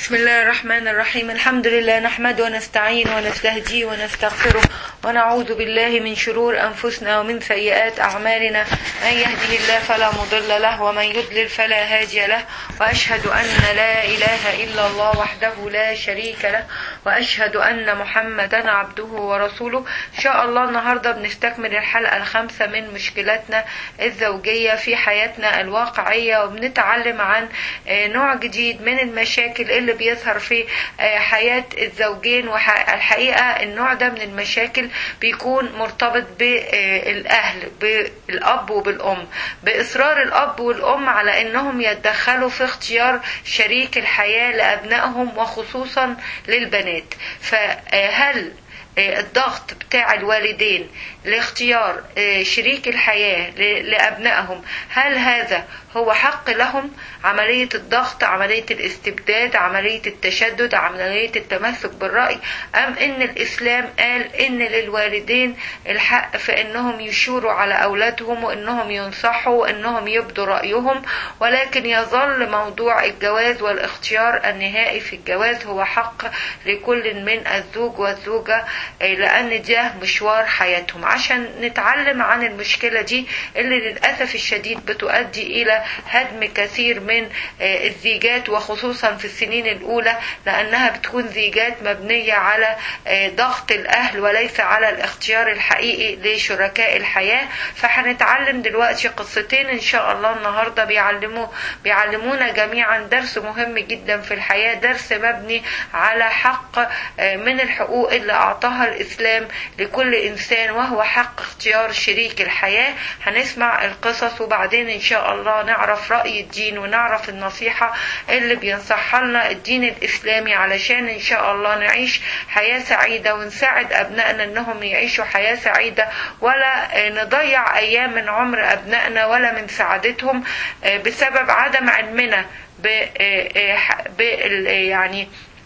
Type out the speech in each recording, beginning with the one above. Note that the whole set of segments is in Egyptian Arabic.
بسم الله الرحمن الرحيم الحمد لله نحمد ونستعين ونستهدي ونستغفره ونعوذ بالله من شرور أنفسنا ومن سيئات أعمالنا من يهده الله فلا مضل له ومن يضلل فلا هادي له وأشهد أن لا إله إلا الله وحده لا شريك له وأشهد أن محمدا عبده ورسوله إن شاء الله النهاردة بنستكمل الحلقة الخامسة من مشكلاتنا الزوجية في حياتنا الواقعية وبنتعلم عن نوع جديد من المشاكل اللي بيظهر في حياة الزوجين والحقيقة النوع ده من المشاكل بيكون مرتبط بالأهل بالأب وبالأم بإصرار الأب والأم على أنهم يتدخلوا في اختيار شريك الحياة لأبنائهم وخصوصا للبنات فهل الضغط بتاع الوالدين لاختيار شريك الحياة لأبنائهم هل هذا هو حق لهم عملية الضغط عملية الاستبداد عملية التشدد عملية التمسك بالرأي أم إن الإسلام قال إن للوالدين الحق في إنهم يشوروا على أولادهم وإنهم ينصحوا وإنهم يبدوا رأيهم ولكن يظل موضوع الجواز والاختيار النهائي في الجواز هو حق لكل من الزوج والزوجة لأن ده مشوار حياتهم عشان نتعلم عن المشكلة دي اللي للأسف الشديد بتؤدي إلى هدم كثير من الزيجات وخصوصا في السنين الأولى لأنها بتكون زيجات مبنية على ضغط الأهل وليس على الاختيار الحقيقي لشركاء الحياة فهنتعلم دلوقتي قصتين إن شاء الله النهاردة بيعلموا بيعلمونا جميعا درس مهم جدا في الحياة درس مبني على حق من الحقوق اللي أعطاها الإسلام لكل إنسان وهو حق اختيار شريك الحياة هنسمع القصص وبعدين إن شاء الله نعرف رأي الدين ونعرف النصيحة اللي بينصحها لنا الدين الإسلامي علشان إن شاء الله نعيش حياة سعيدة ونساعد أبنائنا إنهم يعيشوا حياة سعيدة ولا نضيع أيام من عمر أبنائنا ولا من سعادتهم بسبب عدم علمنا ب يعني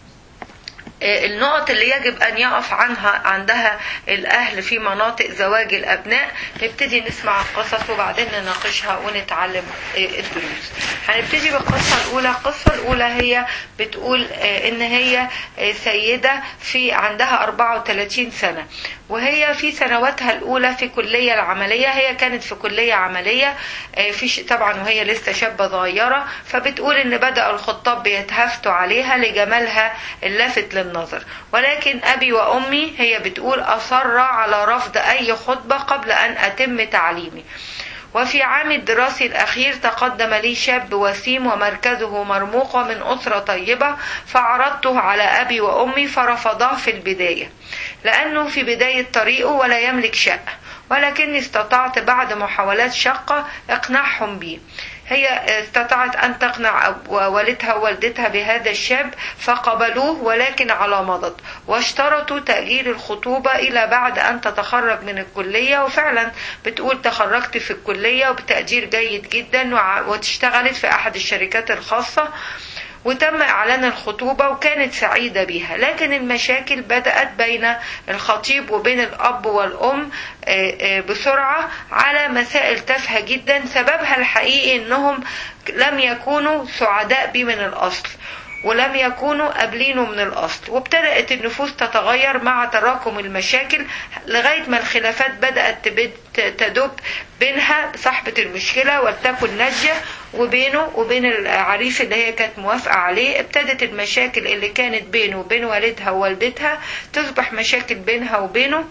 النقط اللي يجب أن يقف عنها عندها الأهل في مناطق زواج الأبناء نبتدي نسمع القصص وبعدين نناقشها ونتعلم الدروس هنبتدي بالقصة الأولى القصة الأولى هي بتقول إن هي سيدة في عندها 34 سنة وهي في سنواتها الأولى في كلية العملية هي كانت في كلية عملية في طبعا وهي لسه شابة صغيرة فبتقول إن بدأ الخطاب بيتهافتوا عليها لجمالها اللافت للنظر ولكن أبي وأمي هي بتقول أصر على رفض أي خطبة قبل أن أتم تعليمي وفي عام الدراسي الأخير تقدم لي شاب وسيم ومركزه مرموق ومن أسرة طيبة فعرضته على أبي وأمي فرفضاه في البداية لأنه في بداية طريقه ولا يملك شقة ولكني استطعت بعد محاولات شاقة إقناعهم بي هي استطاعت أن تقنع والدها ووالدتها بهذا الشاب فقبلوه ولكن على مضض واشترطوا تأجيل الخطوبة إلى بعد أن تتخرج من الكلية وفعلا بتقول تخرجت في الكلية وبتقدير جيد جدا واشتغلت في أحد الشركات الخاصة وتم إعلان الخطوبة وكانت سعيدة بها لكن المشاكل بدأت بين الخطيب وبين الأب والأم بسرعة على مسائل تافهة جدا سببها الحقيقي أنهم لم يكونوا سعداء بي من الأصل ولم يكونوا قابلينه من الأصل وابتدأت النفوس تتغير مع تراكم المشاكل لغاية ما الخلافات بدأت تدب بينها صاحبة المشكلة ولتكن ناجية وبينه وبين العريس اللي هي كانت موافقة عليه ابتدت المشاكل اللي كانت بينه وبين والدها ووالدتها تصبح مشاكل بينها وبينه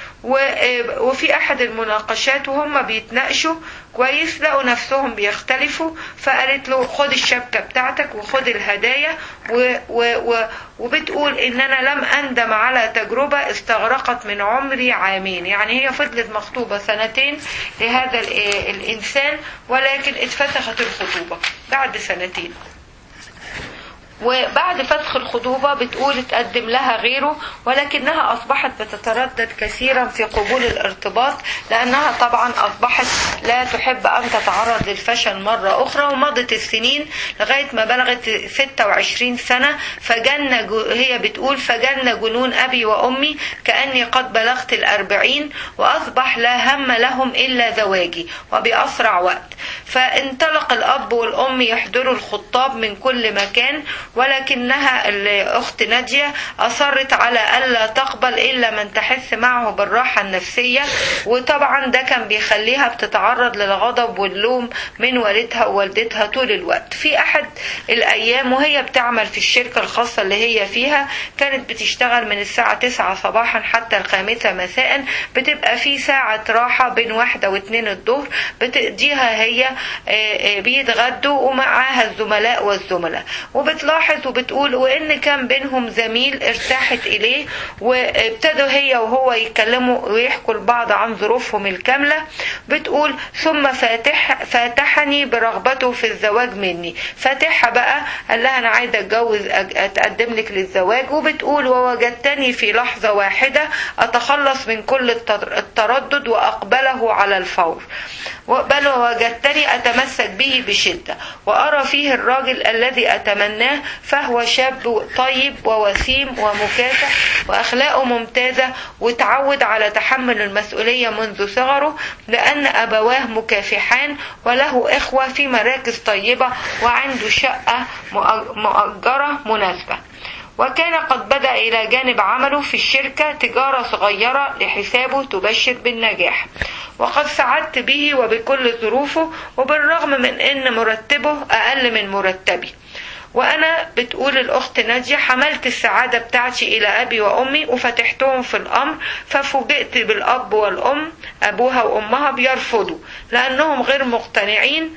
وفي احد المناقشات وهم بيتناقشوا كويس لقوا نفسهم بيختلفوا فقالت له خد الشبكه بتاعتك وخد الهدايا و و و وبتقول ان انا لم اندم على تجربه استغرقت من عمري عامين يعني هي فضلت مخطوبه سنتين لهذا الانسان ولكن اتفسخت الخطوبه بعد سنتين وبعد فسخ الخطوبة بتقول اتقدم لها غيره ولكنها أصبحت بتتردد كثيرا في قبول الارتباط لأنها طبعا أصبحت لا تحب أن تتعرض للفشل مرة أخرى ومضت السنين لغاية ما بلغت 26 سنة فجن هي بتقول فجن جنون أبي وأمي كأني قد بلغت الأربعين وأصبح لا هم لهم إلا زواجي وبأسرع وقت فانطلق الأب والأم يحضروا الخطاب من كل مكان ولكنها الأخت نادية أصرت على ألا تقبل إلا من تحس معه بالراحة النفسية وطبعا ده كان بيخليها بتتعرض للغضب واللوم من والدها ووالدتها طول الوقت في أحد الأيام وهي بتعمل في الشركة الخاصة اللي هي فيها كانت بتشتغل من الساعة 9 صباحا حتى الخامسة مساء بتبقى في ساعة راحة بين واحدة واثنين الظهر بتقضيها هي بيتغدوا ومعاها الزملاء والزملاء وبتلاحظ وبتقول وإن كان بينهم زميل ارتاحت إليه وابتدوا هي وهو يتكلموا ويحكوا لبعض عن ظروفهم الكاملة بتقول ثم فاتح فاتحني برغبته في الزواج مني فاتحها بقى قال لها أنا عايزة أتجوز أتقدم لك للزواج وبتقول ووجدتني في لحظة واحدة أتخلص من كل التردد وأقبله على الفور بل ووجدتني أتمسك به بشدة وأرى فيه الراجل الذي أتمناه فهو شاب طيب ووسيم ومكافح وأخلاقه ممتازة وتعود على تحمل المسؤولية منذ صغره لأن أبواه مكافحان وله إخوة في مراكز طيبة وعنده شقة مؤجرة مناسبة وكان قد بدأ إلى جانب عمله في الشركة تجارة صغيرة لحسابه تبشر بالنجاح وقد سعدت به وبكل ظروفه وبالرغم من أن مرتبه أقل من مرتبي وأنا بتقول الأخت نادية حملت السعادة بتاعتي إلى أبي وأمي وفتحتهم في الأمر ففوجئت بالأب والأم أبوها وأمها بيرفضوا لأنهم غير مقتنعين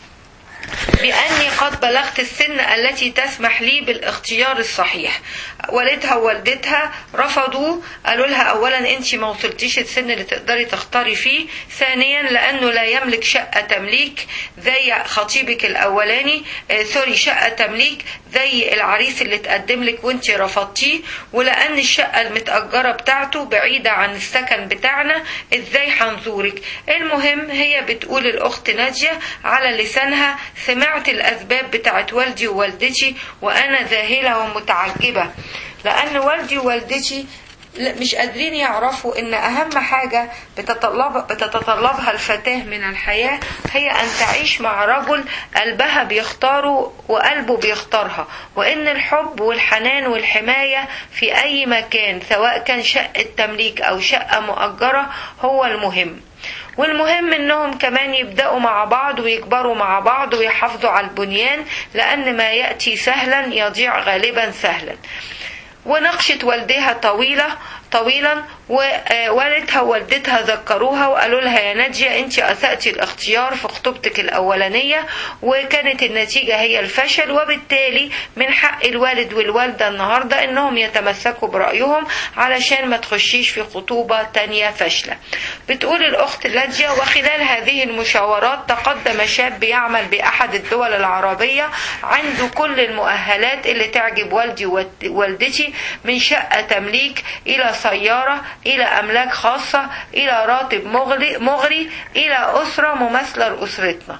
بأني قد بلغت السن التي تسمح لي بالاختيار الصحيح والدها ووالدتها رفضوا قالوا لها أولا أنت ما وصلتيش السن اللي تقدري تختاري فيه ثانيا لأنه لا يملك شقة تمليك زي خطيبك الأولاني آه سوري شقة تمليك زي العريس اللي تقدم لك وانت رفضتيه ولأن الشقة المتأجرة بتاعته بعيدة عن السكن بتاعنا ازاي هنزورك المهم هي بتقول الأخت نادية على لسانها سمعت الأسباب بتاعت والدي ووالدتي وأنا ذاهلة ومتعجبة لأن والدي ووالدتي مش قادرين يعرفوا ان اهم حاجة بتطلب بتتطلبها الفتاة من الحياة هي ان تعيش مع رجل قلبها بيختاره وقلبه بيختارها وان الحب والحنان والحماية في اي مكان سواء كان شقة تمليك او شقة مؤجرة هو المهم والمهم انهم كمان يبدأوا مع بعض ويكبروا مع بعض ويحافظوا على البنيان لان ما يأتي سهلا يضيع غالبا سهلا وناقشت والدها طويلة طويلا ووالدها ووالدتها ذكروها وقالوا لها يا نادية انت اسأتي الاختيار في خطوبتك الاولانية وكانت النتيجة هي الفشل وبالتالي من حق الوالد والوالدة النهاردة انهم يتمسكوا برأيهم علشان ما تخشيش في خطوبة تانية فاشلة بتقول الاخت نادية وخلال هذه المشاورات تقدم شاب يعمل باحد الدول العربية عنده كل المؤهلات اللي تعجب والدي ووالدتي من شقة تمليك الى سيارة إلى أملاك خاصة إلى راتب مغري, مغري إلى أسرة مماثلة لأسرتنا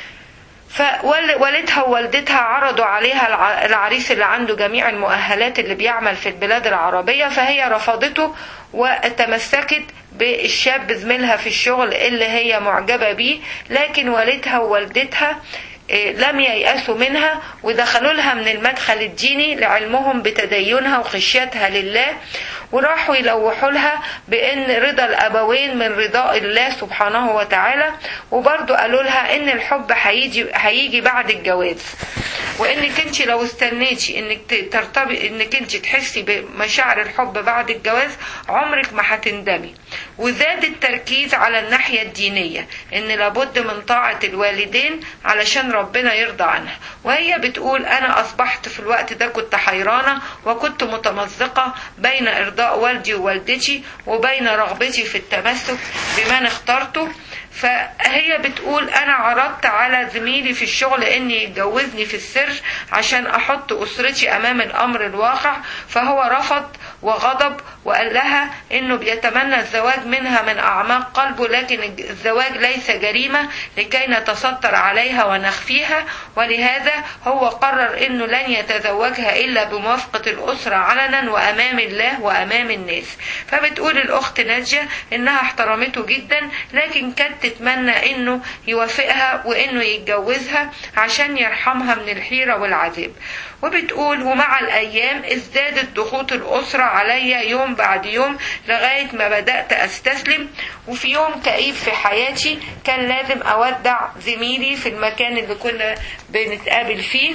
فوالدها ووالدتها عرضوا عليها العريس اللي عنده جميع المؤهلات اللي بيعمل في البلاد العربية فهي رفضته وتمسكت بالشاب زميلها في الشغل اللي هي معجبة بيه لكن والدها ووالدتها لم ييأسوا منها ودخلوا لها من المدخل الديني لعلمهم بتدينها وخشيتها لله وراحوا يلوحوا لها بان رضا الابوين من رضاء الله سبحانه وتعالى وبرضو قالوا لها ان الحب هيجي هيجي بعد الجواز وانك انت لو استنيتي انك ترتبط انك انت تحسي بمشاعر الحب بعد الجواز عمرك ما هتندمي وزاد التركيز على الناحية الدينية ان لابد من طاعة الوالدين علشان ربنا يرضى عنها وهي بتقول انا اصبحت في الوقت ده كنت حيرانة وكنت متمزقة بين ارضاء والدي ووالدتي وبين رغبتي في التمسك بمن اخترته فهي بتقول انا عرضت على زميلي في الشغل اني يتجوزني في السر عشان احط اسرتي امام الامر الواقع فهو رفض وغضب وقال لها انه بيتمنى الزواج منها من اعماق قلبه لكن الزواج ليس جريمه لكي نتستر عليها ونخفيها ولهذا هو قرر انه لن يتزوجها الا بموافقه الاسره علنا وامام الله وامام الناس فبتقول الاخت ناديه انها احترمته جدا لكن كانت تتمنى انه يوافقها وانه يتجوزها عشان يرحمها من الحيره والعذاب وبتقول ومع الأيام ازدادت ضغوط الأسرة عليا يوم بعد يوم لغاية ما بدأت أستسلم وفي يوم كئيب في حياتي كان لازم أودع زميلي في المكان اللي كنا بنتقابل فيه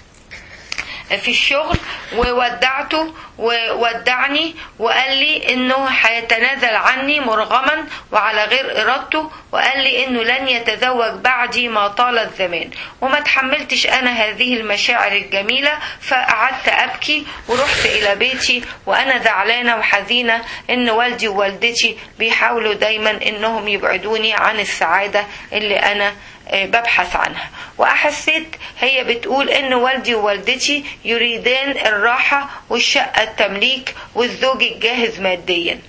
في الشغل وودعته وودعني وقال لي انه هيتنازل عني مرغما وعلى غير ارادته وقال لي انه لن يتزوج بعدي ما طال الزمان وما تحملتش انا هذه المشاعر الجميله فقعدت ابكي ورحت الى بيتي وانا زعلانه وحزينه ان والدي ووالدتي بيحاولوا دايما انهم يبعدوني عن السعاده اللي انا ببحث عنها وأحسيت هي بتقول إن والدي ووالدتي يريدان الراحة والشقة التمليك والزوج الجاهز ماديا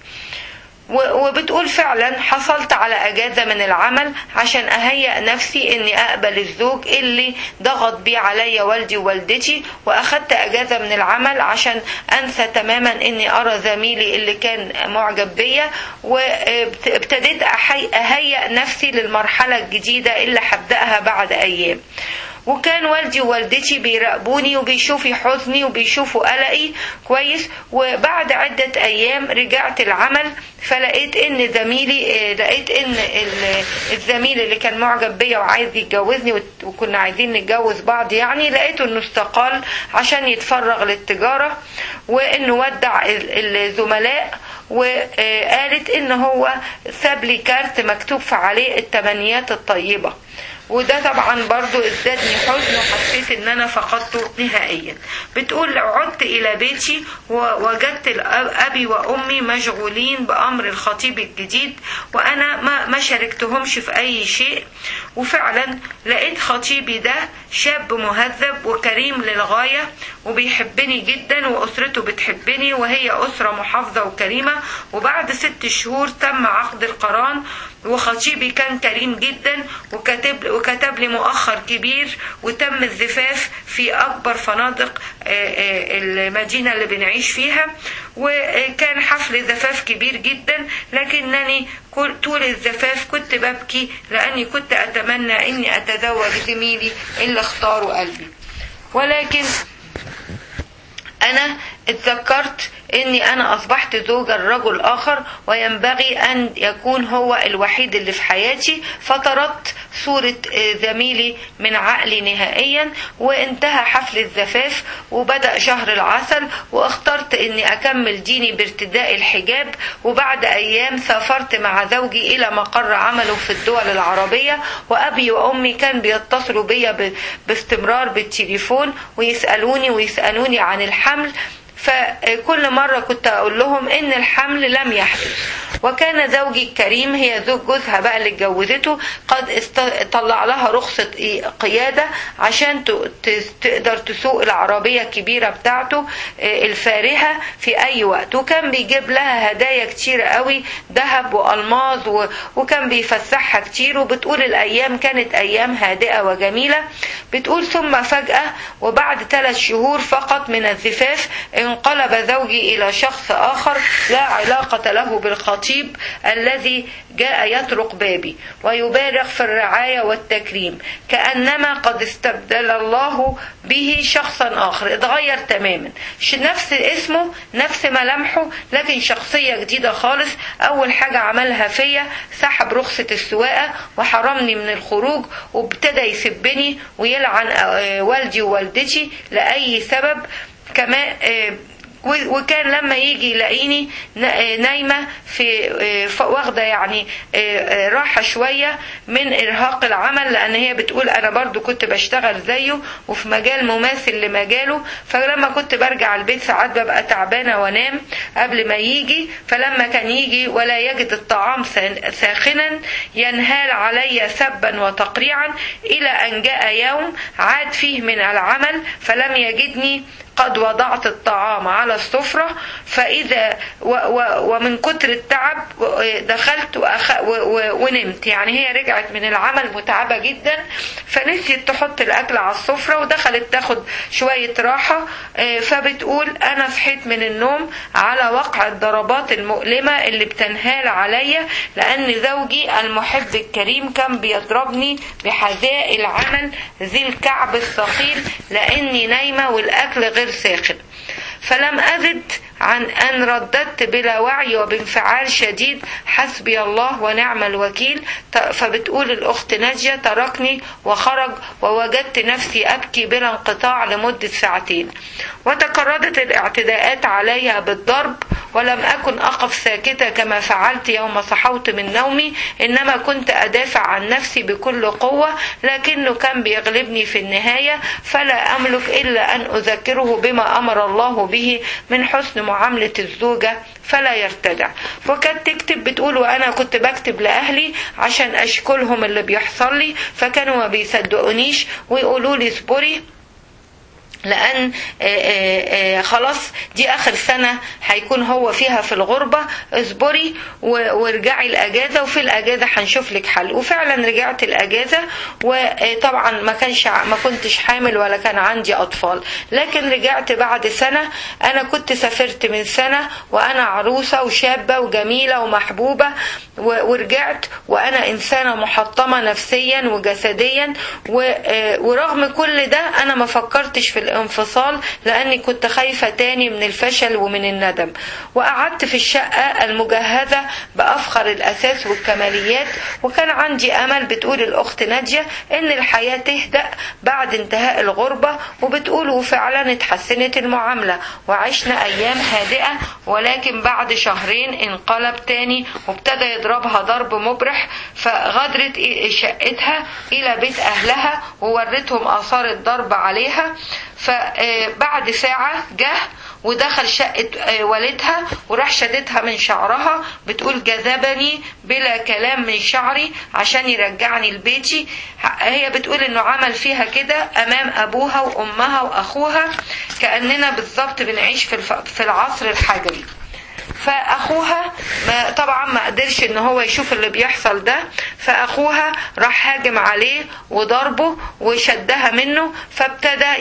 وبتقول فعلا حصلت على اجازه من العمل عشان اهيئ نفسي اني اقبل الزوج اللي ضغط بيه عليا والدي ووالدتي واخدت اجازه من العمل عشان انسى تماما اني ارى زميلي اللي كان معجب بيا وابتديت اهيئ نفسي للمرحله الجديده اللي هبداها بعد ايام وكان والدي ووالدتي بيراقبوني وبيشوفوا حزني وبيشوفوا قلقي كويس وبعد عدة أيام رجعت العمل فلقيت ان زميلي لقيت ان الزميل اللي كان معجب بيا وعايز يتجوزني وكنا عايزين نتجوز بعض يعني لقيته انه استقال عشان يتفرغ للتجارة وانه ودع الزملاء وقالت ان هو ساب لي كارت مكتوب عليه التمنيات الطيبة وده طبعا برضو ازدادني حزن وحسيت ان انا فقدته نهائيا بتقول لو عدت الى بيتي ووجدت ابي وامي مشغولين بامر الخطيب الجديد وانا ما, ما شاركتهمش في اي شيء وفعلا لقيت خطيبي ده شاب مهذب وكريم للغاية وبيحبني جدا واسرته بتحبني وهي اسرة محافظة وكريمة وبعد ست شهور تم عقد القران وخطيبي كان كريم جدا وكتب وكتب لي مؤخر كبير وتم الزفاف في اكبر فنادق المدينه اللي بنعيش فيها وكان حفل زفاف كبير جدا لكنني طول الزفاف كنت ببكي لاني كنت اتمنى اني اتزوج زميلي اللي اختاره قلبي ولكن انا اتذكرت اني انا اصبحت زوجة لرجل اخر وينبغي ان يكون هو الوحيد اللي في حياتي فطردت صورة زميلي من عقلي نهائيا وانتهى حفل الزفاف وبدأ شهر العسل واخترت اني اكمل ديني بارتداء الحجاب وبعد ايام سافرت مع زوجي الى مقر عمله في الدول العربية وابي وامي كان بيتصلوا بيا باستمرار بالتليفون ويسألوني ويسألوني عن الحمل فكل مرة كنت أقول لهم إن الحمل لم يحدث وكان زوجي الكريم هي زوج جوزها بقى اللي اتجوزته قد طلع لها رخصة قيادة عشان تقدر تسوق العربية الكبيرة بتاعته الفارهة في أي وقت وكان بيجيب لها هدايا كتير قوي ذهب وألماظ وكان بيفسحها كتير وبتقول الأيام كانت أيام هادئة وجميلة بتقول ثم فجأة وبعد ثلاث شهور فقط من الزفاف انقلب زوجي إلى شخص آخر لا علاقة له بالخطيب الذي جاء يطرق بابي ويبالغ في الرعاية والتكريم كأنما قد استبدل الله به شخصا آخر اتغير تماما نفس اسمه نفس ملامحه لكن شخصية جديدة خالص أول حاجة عملها فيا سحب رخصة السواقة وحرمني من الخروج وابتدى يسبني ويلعن والدي ووالدتي لأي سبب كمان وكان لما يجي يلاقيني نايمه في واخده يعني راحه شويه من ارهاق العمل لان هي بتقول انا برضو كنت بشتغل زيه وفي مجال مماثل لمجاله فلما كنت برجع البيت ساعات ببقى تعبانه وانام قبل ما يجي فلما كان يجي ولا يجد الطعام ساخنا ينهال علي سبا وتقريعا الى ان جاء يوم عاد فيه من العمل فلم يجدني قد وضعت الطعام على السفرة فإذا و و ومن كتر التعب دخلت وأخ و و ونمت يعني هي رجعت من العمل متعبة جدا فنسيت تحط الأكل على السفرة ودخلت تاخد شوية راحة فبتقول أنا صحيت من النوم على وقع الضربات المؤلمة اللي بتنهال عليا لأن زوجي المحب الكريم كان بيضربني بحذاء العمل ذي الكعب الثقيل لأني نايمة والأكل غير ساخن فلم أزد عن أن رددت بلا وعي وبانفعال شديد حسبي الله ونعم الوكيل فبتقول الأخت ناجية تركني وخرج ووجدت نفسي أبكي بلا انقطاع لمدة ساعتين وتكررت الاعتداءات عليها بالضرب ولم أكن أقف ساكتة كما فعلت يوم صحوت من نومي إنما كنت أدافع عن نفسي بكل قوة لكنه كان بيغلبني في النهاية فلا أملك إلا أن أذكره بما أمر الله به من حسن معاملة الزوجة فلا يرتدع وكانت تكتب بتقول وأنا كنت بكتب لأهلي عشان أشكلهم اللي بيحصل لي فكانوا ما بيصدقونيش ويقولوا لي اصبري لان خلاص دي اخر سنة هيكون هو فيها في الغربة اصبري وارجعي الاجازة وفي الاجازة هنشوف لك حل وفعلا رجعت الاجازة وطبعا ما كانش ما كنتش حامل ولا كان عندي اطفال لكن رجعت بعد سنة انا كنت سافرت من سنة وانا عروسة وشابة وجميلة ومحبوبة ورجعت وانا انسانة محطمة نفسيا وجسديا ورغم كل ده انا ما فكرتش في الانفصال لاني كنت خايفة تاني من الفشل ومن الندم وقعدت في الشقة المجهزة بافخر الاساس والكماليات وكان عندي امل بتقول الاخت نادية ان الحياة تهدأ بعد انتهاء الغربة وبتقول وفعلا اتحسنت المعاملة وعشنا ايام هادئة ولكن بعد شهرين انقلب تاني وابتدى يضربها ضرب مبرح فغادرت شقتها الى بيت اهلها وورتهم اثار الضرب عليها فبعد ساعة جه ودخل شقة والدها وراح شدتها من شعرها بتقول جذبني بلا كلام من شعري عشان يرجعني لبيتي هي بتقول انه عمل فيها كده امام ابوها وامها واخوها كاننا بالظبط بنعيش في العصر الحجري فاخوها ما طبعا ما قدرش ان هو يشوف اللي بيحصل ده فاخوها راح هاجم عليه وضربه وشدها منه فابتدى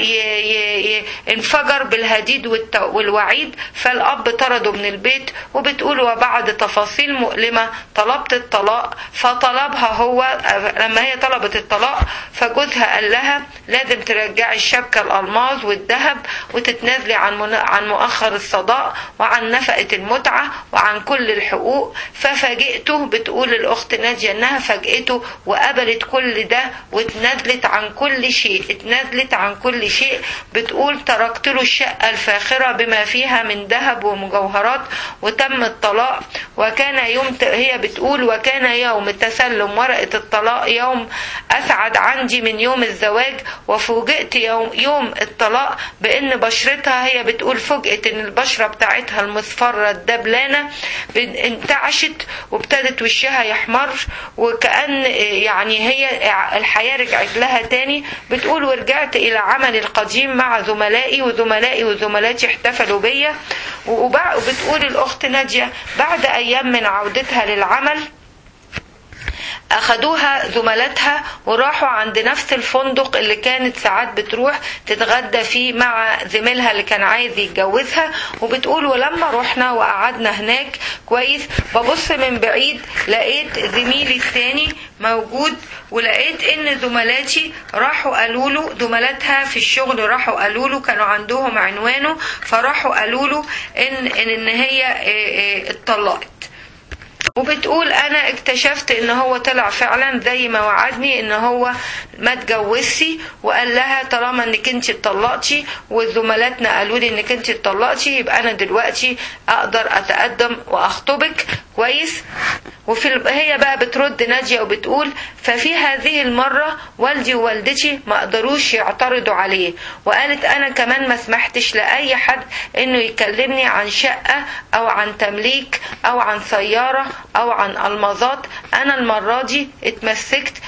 انفجر بالهديد والوعيد فالاب طرده من البيت وبتقول وبعد تفاصيل مؤلمة طلبت الطلاق فطلبها هو لما هي طلبت الطلاق فجوزها قال لها لازم ترجعي الشبكة الألماظ والذهب وتتنازلي عن عن مؤخر الصداق وعن نفقة المتعة وعن كل الحقوق ففاجئته بتقول الأخت نادية إنها فاجئته وقبلت كل ده واتنازلت عن كل شيء اتنازلت عن كل شيء بتقول تركت له الشقة الفاخرة بما فيها من ذهب ومجوهرات وتم الطلاق وكان يوم هي بتقول وكان يوم تسلم ورقة الطلاق يوم أسعد عندي من يوم الزواج وفوجئت يوم يوم الطلاق بأن بشرتها هي بتقول فوجئت إن البشرة بتاعتها المصفرة الدبلانة انتعشت وابتدت وشها يحمر وكأن يعني هي الحياة رجعت لها تاني بتقول ورجعت إلى عملي القديم مع زملائي وزملائي وزملاتي احتفلوا بيا وبتقول الأخت نادية بعد أيام من عودتها للعمل أخدوها زملاتها وراحوا عند نفس الفندق اللي كانت ساعات بتروح تتغدى فيه مع زميلها اللي كان عايز يتجوزها وبتقول ولما رحنا وقعدنا هناك كويس ببص من بعيد لقيت زميلي الثاني موجود ولقيت ان زملاتي راحوا قالوا له زملاتها في الشغل راحوا قالوا له كانوا عندهم عنوانه فراحوا قالوا له ان ان هي اتطلقت وبتقول انا اكتشفت ان هو طلع فعلا زي ما وعدني ان هو ما اتجوزش وقال لها طالما انك انت اتطلقتي وزملاتنا قالوا لي انك انت اتطلقتي يبقى انا دلوقتي اقدر اتقدم واخطبك كويس وفي ال... هي بقى بترد نادية وبتقول ففي هذه المرة والدي ووالدتي ما قدروش يعترضوا عليه وقالت انا كمان ما سمحتش لاي حد انه يكلمني عن شقة او عن تمليك او عن سيارة او عن المظات انا المرة دي اتمسكت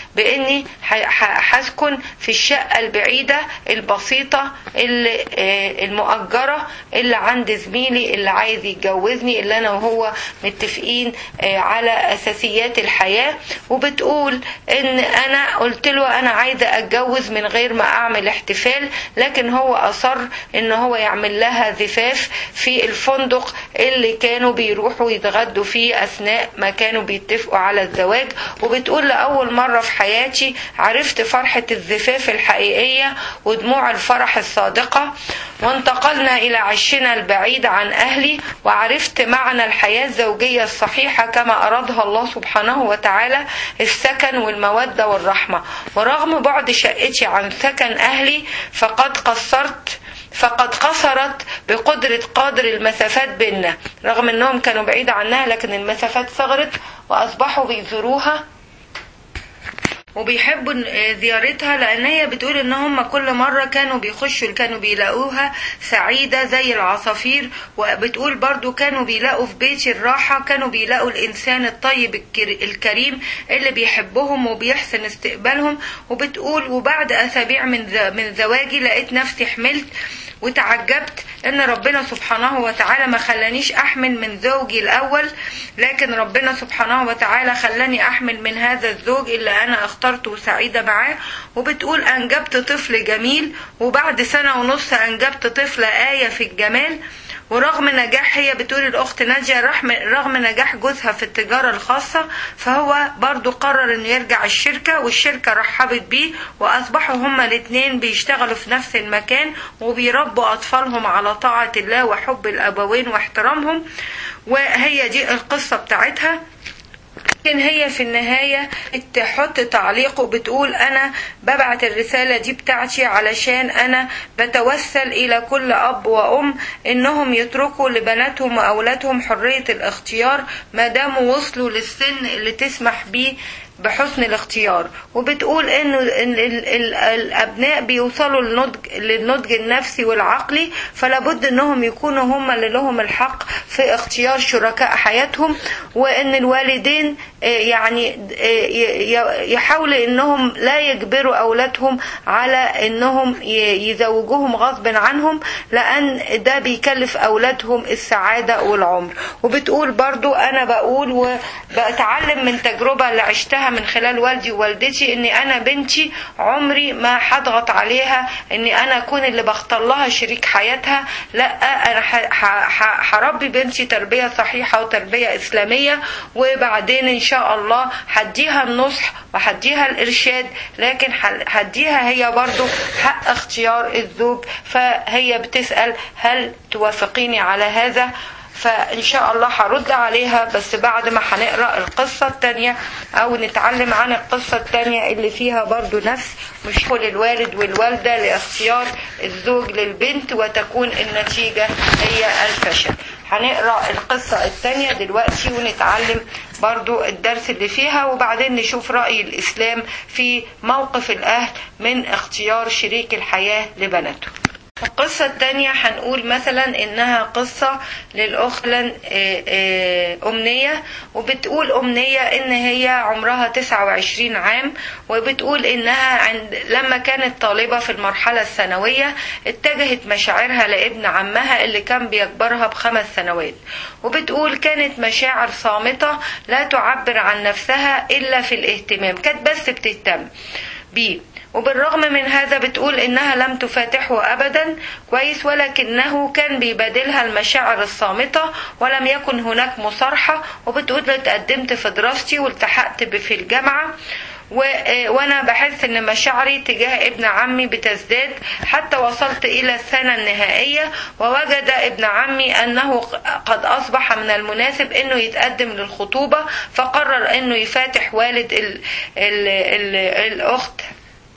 باني هسكن في الشقه البعيده البسيطه اللي المؤجره اللي عند زميلي اللي عايز يتجوزني اللي انا وهو متفقين على اساسيات الحياه وبتقول ان انا قلت له انا عايزه اتجوز من غير ما اعمل احتفال لكن هو اصر ان هو يعمل لها زفاف في الفندق اللي كانوا بيروحوا يتغدوا فيه اثناء ما كانوا بيتفقوا على الزواج وبتقول لاول مره في حياتي عرفت فرحه الزفاف الحقيقيه ودموع الفرح الصادقه وانتقلنا الى عشنا البعيد عن اهلي وعرفت معنى الحياه الزوجيه الصحيحه كما ارادها الله سبحانه وتعالى السكن والموده والرحمه ورغم بعد شقتي عن سكن اهلي فقد قصرت فقد قصرت بقدرة قادر المسافات بيننا رغم انهم كانوا بعيد عنها لكن المسافات صغرت واصبحوا بيزوروها وبيحبوا زيارتها لان هي بتقول ان هم كل مرة كانوا بيخشوا كانوا بيلاقوها سعيدة زي العصافير وبتقول برضو كانوا بيلاقوا في بيت الراحة كانوا بيلاقوا الانسان الطيب الكريم اللي بيحبهم وبيحسن استقبالهم وبتقول وبعد اسابيع من من زواجي لقيت نفسي حملت وتعجبت ان ربنا سبحانه وتعالى ما خلانيش احمل من زوجي الاول لكن ربنا سبحانه وتعالى خلاني احمل من هذا الزوج اللي انا اخترته وسعيدة معاه وبتقول انجبت طفل جميل وبعد سنة ونص انجبت طفلة آية في الجمال ورغم نجاح هي بتقول الأخت نادية رغم نجاح جوزها في التجارة الخاصة فهو برضو قرر إنه يرجع الشركة والشركة رحبت بيه وأصبحوا هما الاتنين بيشتغلوا في نفس المكان وبيربوا أطفالهم على طاعة الله وحب الأبوين واحترامهم وهي دي القصة بتاعتها لكن هي في النهاية تحط تعليق وبتقول أنا ببعت الرسالة دي بتاعتي علشان أنا بتوسل إلى كل أب وأم إنهم يتركوا لبناتهم وأولادهم حرية الاختيار ما داموا وصلوا للسن اللي تسمح بيه بحسن الاختيار وبتقول انه إن ال ال الابناء بيوصلوا للنضج للنضج النفسي والعقلي فلا بد انهم يكونوا هم اللي لهم الحق في اختيار شركاء حياتهم وان الوالدين يعني يحاولوا انهم لا يجبروا اولادهم على انهم يزوجوهم غصب عنهم لان ده بيكلف اولادهم السعاده والعمر وبتقول برضو انا بقول وبتعلم من تجربه اللي عشتها من خلال والدي ووالدتي اني انا بنتي عمري ما هضغط عليها اني انا اكون اللي بختار لها شريك حياتها لا انا هربي بنتي تربيه صحيحه وتربيه اسلاميه وبعدين ان شاء الله هديها النصح وهديها الارشاد لكن هديها هي برضو حق اختيار الزوج فهي بتسال هل توافقيني على هذا فإن شاء الله هرد عليها بس بعد ما هنقرأ القصة التانية أو نتعلم عن القصة التانية اللي فيها برضو نفس مشكل الوالد والوالدة لاختيار الزوج للبنت وتكون النتيجة هي الفشل هنقرأ القصة التانية دلوقتي ونتعلم برضو الدرس اللي فيها وبعدين نشوف رأي الإسلام في موقف الأهل من اختيار شريك الحياة لبناته القصة التانية هنقول مثلا إنها قصة للأخت أمنية وبتقول أمنية إن هي عمرها 29 عام وبتقول إنها عند لما كانت طالبة في المرحلة الثانوية اتجهت مشاعرها لابن عمها اللي كان بيكبرها بخمس سنوات وبتقول كانت مشاعر صامتة لا تعبر عن نفسها إلا في الاهتمام كانت بس بتهتم بيه وبالرغم من هذا بتقول انها لم تفاتحه ابدا كويس ولكنه كان بيبادلها المشاعر الصامتة ولم يكن هناك مصارحة وبتقول اتقدمت في دراستي والتحقت في الجامعة و... وانا بحس ان مشاعري تجاه ابن عمي بتزداد حتى وصلت الى السنة النهائية ووجد ابن عمي انه قد اصبح من المناسب انه يتقدم للخطوبة فقرر انه يفاتح والد ال... ال... ال... الاخت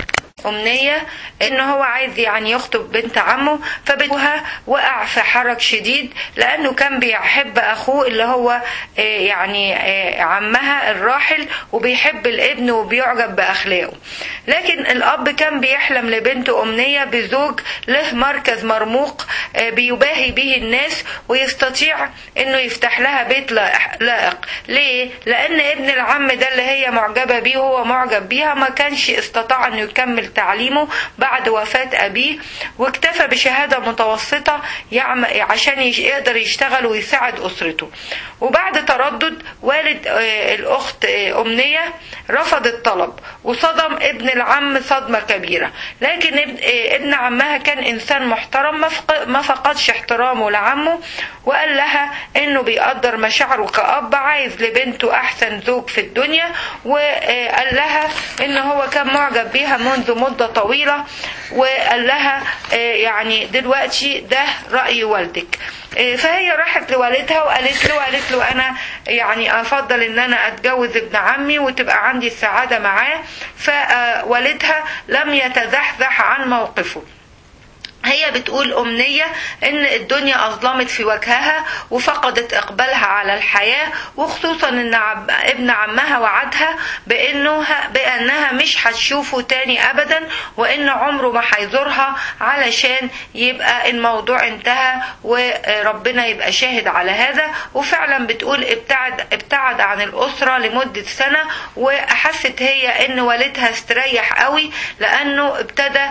أمنية إن هو عايز يعني يخطب بنت عمه فبنتها وقع في حرج شديد لأنه كان بيحب أخوه اللي هو يعني عمها الراحل وبيحب الابن وبيعجب بأخلاقه لكن الأب كان بيحلم لبنته أمنية بزوج له مركز مرموق بيباهي به الناس ويستطيع إنه يفتح لها بيت لائق ليه؟ لأن ابن العم ده اللي هي معجبة بيه وهو معجب بيها ما كانش استطاع انه يكمل تعليمه بعد وفاة ابيه واكتفى بشهادة متوسطة عشان يقدر يشتغل ويساعد اسرته وبعد تردد والد الاخت امنية رفض الطلب وصدم ابن العم صدمة كبيرة لكن ابن عمها كان انسان محترم ما فقدش احترامه لعمه وقال لها انه بيقدر مشاعره كأب عايز لبنته احسن زوج في الدنيا وقال لها ان هو كان معجب بيها منذ مدة طويلة وقال لها يعني دلوقتي ده رأي والدك فهي راحت لوالدها وقالت له قالت له انا يعني افضل ان انا اتجوز ابن عمي وتبقى عندي السعادة معاه فوالدها لم يتزحزح عن موقفه هي بتقول أمنية إن الدنيا أظلمت في وجهها وفقدت إقبالها على الحياة وخصوصا إن ابن عمها وعدها بإنه بأنها مش هتشوفه تاني أبدا وإن عمره ما هيزورها علشان يبقى الموضوع انتهى وربنا يبقى شاهد على هذا وفعلا بتقول ابتعد ابتعد عن الأسرة لمدة سنة وحست هي إن والدها استريح قوي لأنه ابتدى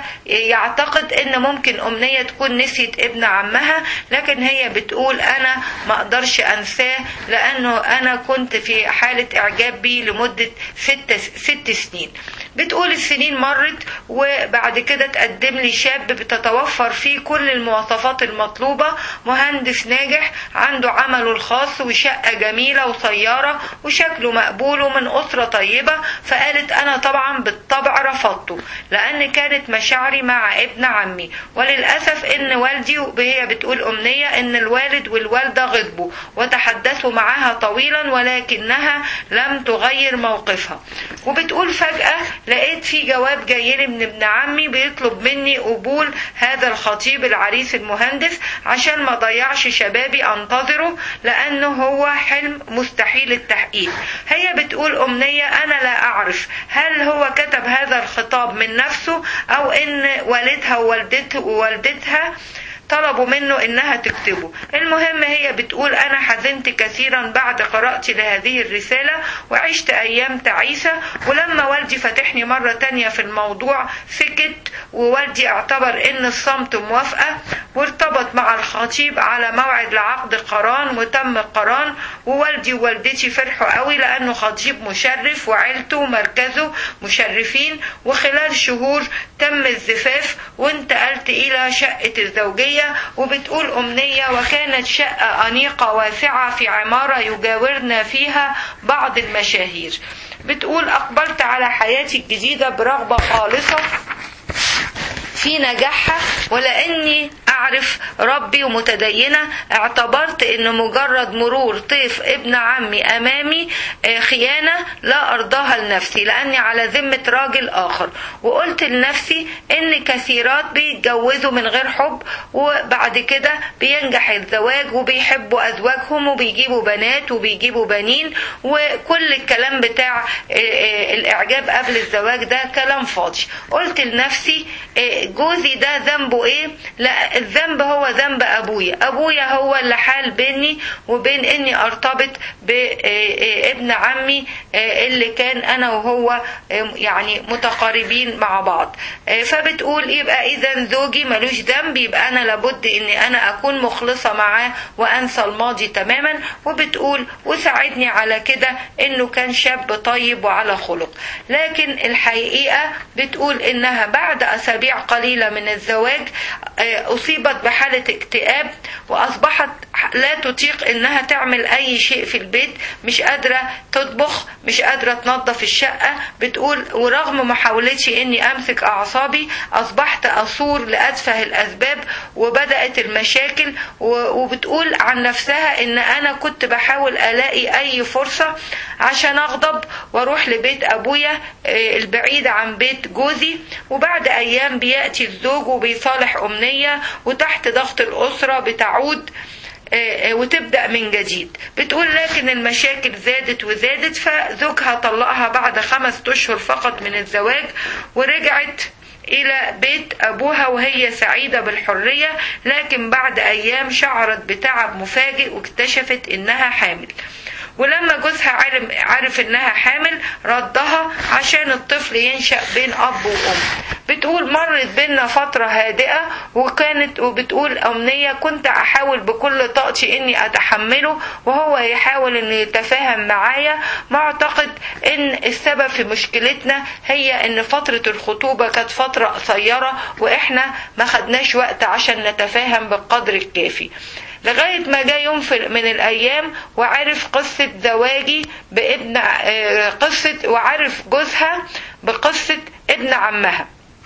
يعتقد إن ممكن أمنية تكون نسيت ابن عمها لكن هي بتقول أنا ما أقدرش أنساه لأنه أنا كنت في حالة إعجاب بيه لمدة ست, ست سنين بتقول السنين مرت وبعد كده تقدم لي شاب بتتوفر فيه كل المواصفات المطلوبة مهندس ناجح عنده عمله الخاص وشقة جميلة وسيارة وشكله مقبول ومن أسرة طيبة فقالت أنا طبعا بالطبع رفضته لأن كانت مشاعري مع ابن عمي وللأسف إن والدي هي بتقول أمنية إن الوالد والوالدة غضبوا وتحدثوا معها طويلا ولكنها لم تغير موقفها وبتقول فجأة لقيت في جواب جاي لي من ابن عمي بيطلب مني قبول هذا الخطيب العريس المهندس عشان ما ضيعش شبابي انتظره لانه هو حلم مستحيل التحقيق هي بتقول امنية انا لا اعرف هل هو كتب هذا الخطاب من نفسه او ان والدها ووالدته ووالدتها طلبوا منه انها تكتبه المهم هي بتقول انا حزنت كثيرا بعد قراءتي لهذه الرسالة وعشت ايام تعيسة ولما والدي فتحني مرة تانية في الموضوع سكت ووالدي اعتبر ان الصمت موافقة وارتبط مع الخطيب على موعد لعقد قران وتم القران ووالدي ووالدتي فرحوا قوي لانه خطيب مشرف وعيلته ومركزه مشرفين وخلال شهور تم الزفاف وانتقلت الى شقة الزوجية وبتقول أمنية وكانت شقة أنيقة واسعة في عمارة يجاورنا فيها بعض المشاهير بتقول أقبلت على حياتي الجديدة برغبة خالصة في نجاحها ولاني اعرف ربي ومتدينه اعتبرت ان مجرد مرور طيف ابن عمي امامي خيانه لا ارضاها لنفسي لاني على ذمه راجل اخر وقلت لنفسي ان كثيرات بيتجوزوا من غير حب وبعد كده بينجح الزواج وبيحبوا ازواجهم وبيجيبوا بنات وبيجيبوا بنين وكل الكلام بتاع الاعجاب قبل الزواج ده كلام فاضي قلت لنفسي جوزي ده ذنبه ايه لا الذنب هو ذنب ابويا ابويا هو اللي حال بيني وبين اني ارتبط بابن عمي اللي كان انا وهو يعني متقاربين مع بعض فبتقول يبقى اذا زوجي ملوش ذنب يبقى انا لابد اني انا اكون مخلصة معاه وانسى الماضي تماما وبتقول وساعدني على كده انه كان شاب طيب وعلى خلق لكن الحقيقة بتقول انها بعد اسابيع قليلة من الزواج أصيبت بحالة اكتئاب وأصبحت لا تطيق انها تعمل اي شيء في البيت مش قادرة تطبخ مش قادرة تنظف الشقة بتقول ورغم محاولتي اني امسك اعصابي اصبحت اصور لاتفه الاسباب وبدأت المشاكل وبتقول عن نفسها ان انا كنت بحاول الاقي اي فرصة عشان اغضب واروح لبيت ابويا البعيد عن بيت جوزي وبعد ايام بياتي الزوج وبيصالح امنيه وتحت ضغط الاسره بتعود وتبدأ من جديد بتقول لكن المشاكل زادت وزادت فزوجها طلقها بعد خمس أشهر فقط من الزواج ورجعت إلى بيت أبوها وهي سعيدة بالحرية لكن بعد أيام شعرت بتعب مفاجئ واكتشفت إنها حامل ولما جوزها عرف, عرف انها حامل ردها عشان الطفل ينشأ بين اب وام بتقول مرت بينا فترة هادئة وكانت وبتقول أمنية كنت أحاول بكل طاقتي إني أتحمله وهو يحاول إنه يتفاهم معايا معتقد إن السبب في مشكلتنا هي إن فترة الخطوبة كانت فترة قصيرة وإحنا ما خدناش وقت عشان نتفاهم بالقدر الكافي لغاية ما جاء يوم من الأيام وعرف قصة زواجي بابن قصة وعرف جوزها بقصة ابن عمها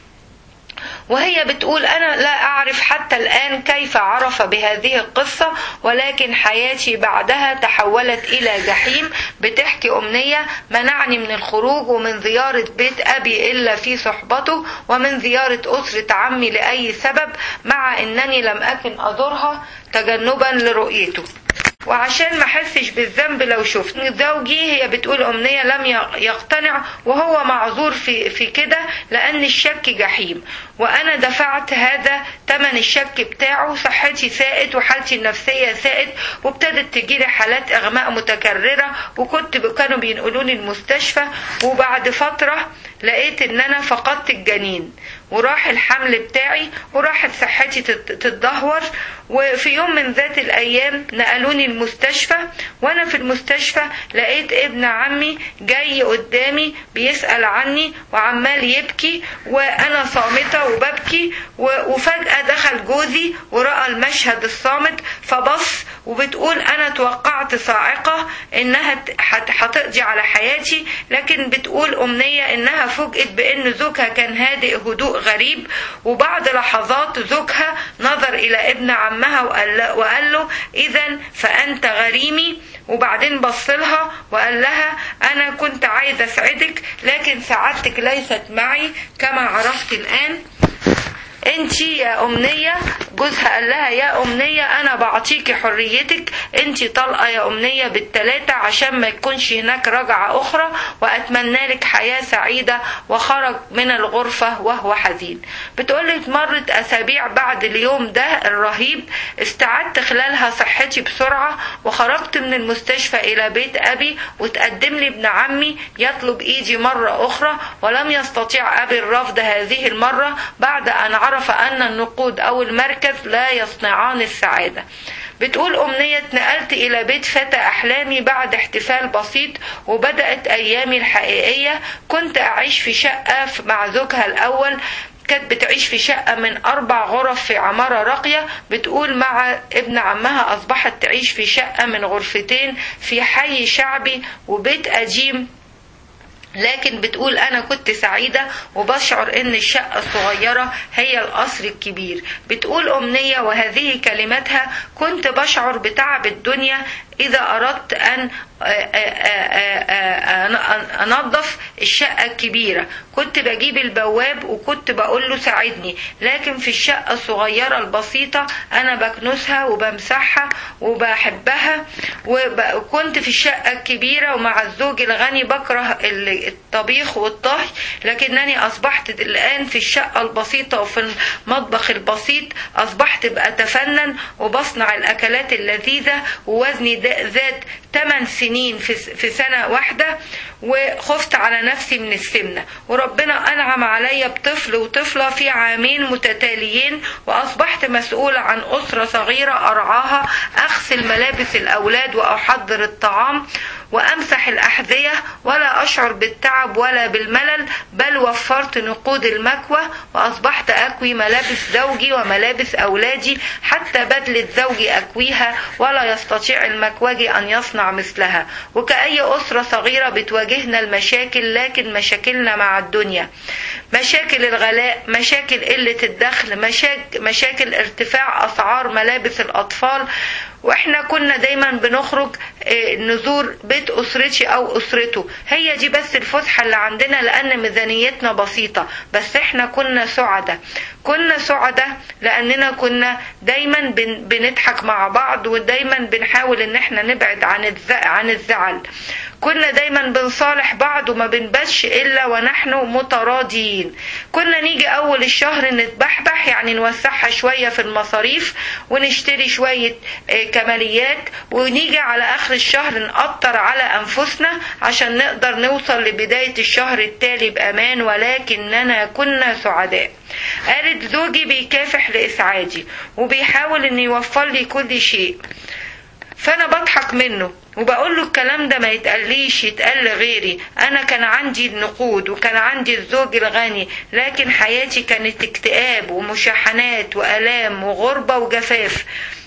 وهي بتقول أنا لا أعرف حتى الآن كيف عرف بهذه القصة ولكن حياتي بعدها تحولت إلى جحيم بتحكي أمنية منعني من الخروج ومن زيارة بيت أبي إلا في صحبته ومن زيارة أسرة عمي لأي سبب مع أنني لم أكن أزورها تجنبا لرؤيته وعشان ما احسش بالذنب لو شفت زوجي هي بتقول امنيه لم يقتنع وهو معذور في في كده لان الشك جحيم وانا دفعت هذا ثمن الشك بتاعه صحتي ساءت وحالتي النفسيه ساءت وابتدت تجيلي حالات اغماء متكرره وكنت كانوا بينقلوني المستشفى وبعد فتره لقيت ان انا فقدت الجنين وراح الحمل بتاعي وراحت صحتي تتدهور وفي يوم من ذات الايام نقلوني المستشفى وانا في المستشفى لقيت ابن عمي جاي قدامي بيسأل عني وعمال يبكي وانا صامتة وببكي وفجأة دخل جوزي ورأى المشهد الصامت فبص وبتقول انا توقعت صاعقة انها هتقضي على حياتي لكن بتقول امنية انها فوجئت بان زوجها كان هادئ هدوء غريب وبعد لحظات زوجها نظر الى ابن عمها وقال, وقال له اذا فانت غريمي وبعدين بص لها وقال لها انا كنت عايز اسعدك لكن سعادتك ليست معي كما عرفت الان انت يا امنيه جوزها قال لها يا امنيه انا بعطيكي حريتك انت طالقه يا امنيه بالتلاته عشان ما يكونش هناك رجعه اخرى واتمنى لك حياه سعيده وخرج من الغرفه وهو حزين بتقولي مرت اسابيع بعد اليوم ده الرهيب استعدت خلالها صحتي بسرعه وخرجت من المستشفى الى بيت ابي وتقدم لي ابن عمي يطلب ايدي مره اخرى ولم يستطيع ابي الرفض هذه المره بعد ان عرف عرف أن النقود أو المركز لا يصنعان السعادة بتقول أمنية اتنقلت إلى بيت فتى أحلامي بعد احتفال بسيط وبدأت أيامي الحقيقية كنت أعيش في شقة مع زوجها الأول كانت بتعيش في شقة من أربع غرف في عمارة راقية بتقول مع ابن عمها أصبحت تعيش في شقة من غرفتين في حي شعبي وبيت قديم لكن بتقول أنا كنت سعيدة وبشعر إن الشقة الصغيرة هي القصر الكبير بتقول أمنية وهذه كلماتها كنت بشعر بتعب الدنيا إذا أردت أن أنظف الشقة الكبيرة كنت بجيب البواب وكنت بقول له ساعدني لكن في الشقة الصغيرة البسيطة أنا بكنسها وبمسحها وبحبها وكنت في الشقة الكبيرة ومع الزوج الغني بكره الطبيخ والطهي لكنني أصبحت الآن في الشقة البسيطة وفي المطبخ البسيط أصبحت بأتفنن وبصنع الأكلات اللذيذة ووزني زاد 8 سنين في سنة واحدة وخفت على نفسي من السمنة وربنا أنعم علي بطفل وطفلة في عامين متتاليين وأصبحت مسؤولة عن أسرة صغيرة أرعاها أغسل أغسل ملابس الأولاد وأحضر الطعام وأمسح الأحذية ولا أشعر بالتعب ولا بالملل بل وفرت نقود المكوى وأصبحت أكوي ملابس زوجي وملابس أولادي حتى بدلة زوجي أكويها ولا يستطيع المكوجي أن يصنع مثلها وكأي أسرة صغيرة بتواجهنا المشاكل لكن مشاكلنا مع الدنيا مشاكل الغلاء مشاكل قلة الدخل مشاكل, مشاكل ارتفاع أسعار ملابس الأطفال واحنا كنا دايما بنخرج نزور بيت اسرتي او اسرته هي دي بس الفسحه اللي عندنا لان ميزانيتنا بسيطه بس احنا كنا سعداء كنا سعداء لاننا كنا دايما بنضحك مع بعض ودايما بنحاول ان احنا نبعد عن عن الزعل كنا دايما بنصالح بعض وما بنبش الا ونحن متراضيين كنا نيجي اول الشهر نتبحبح يعني نوسعها شويه في المصاريف ونشتري شويه كماليات ونيجي على اخر الشهر نقطر على انفسنا عشان نقدر نوصل لبدايه الشهر التالي بامان ولكننا كنا سعداء قالت زوجي بيكافح لاسعادي وبيحاول ان يوفر لي كل شيء فانا بضحك منه وبقول له الكلام ده ما يتقاليش يتقال لغيري انا كان عندي النقود وكان عندي الزوج الغني لكن حياتي كانت اكتئاب ومشاحنات والام وغربه وجفاف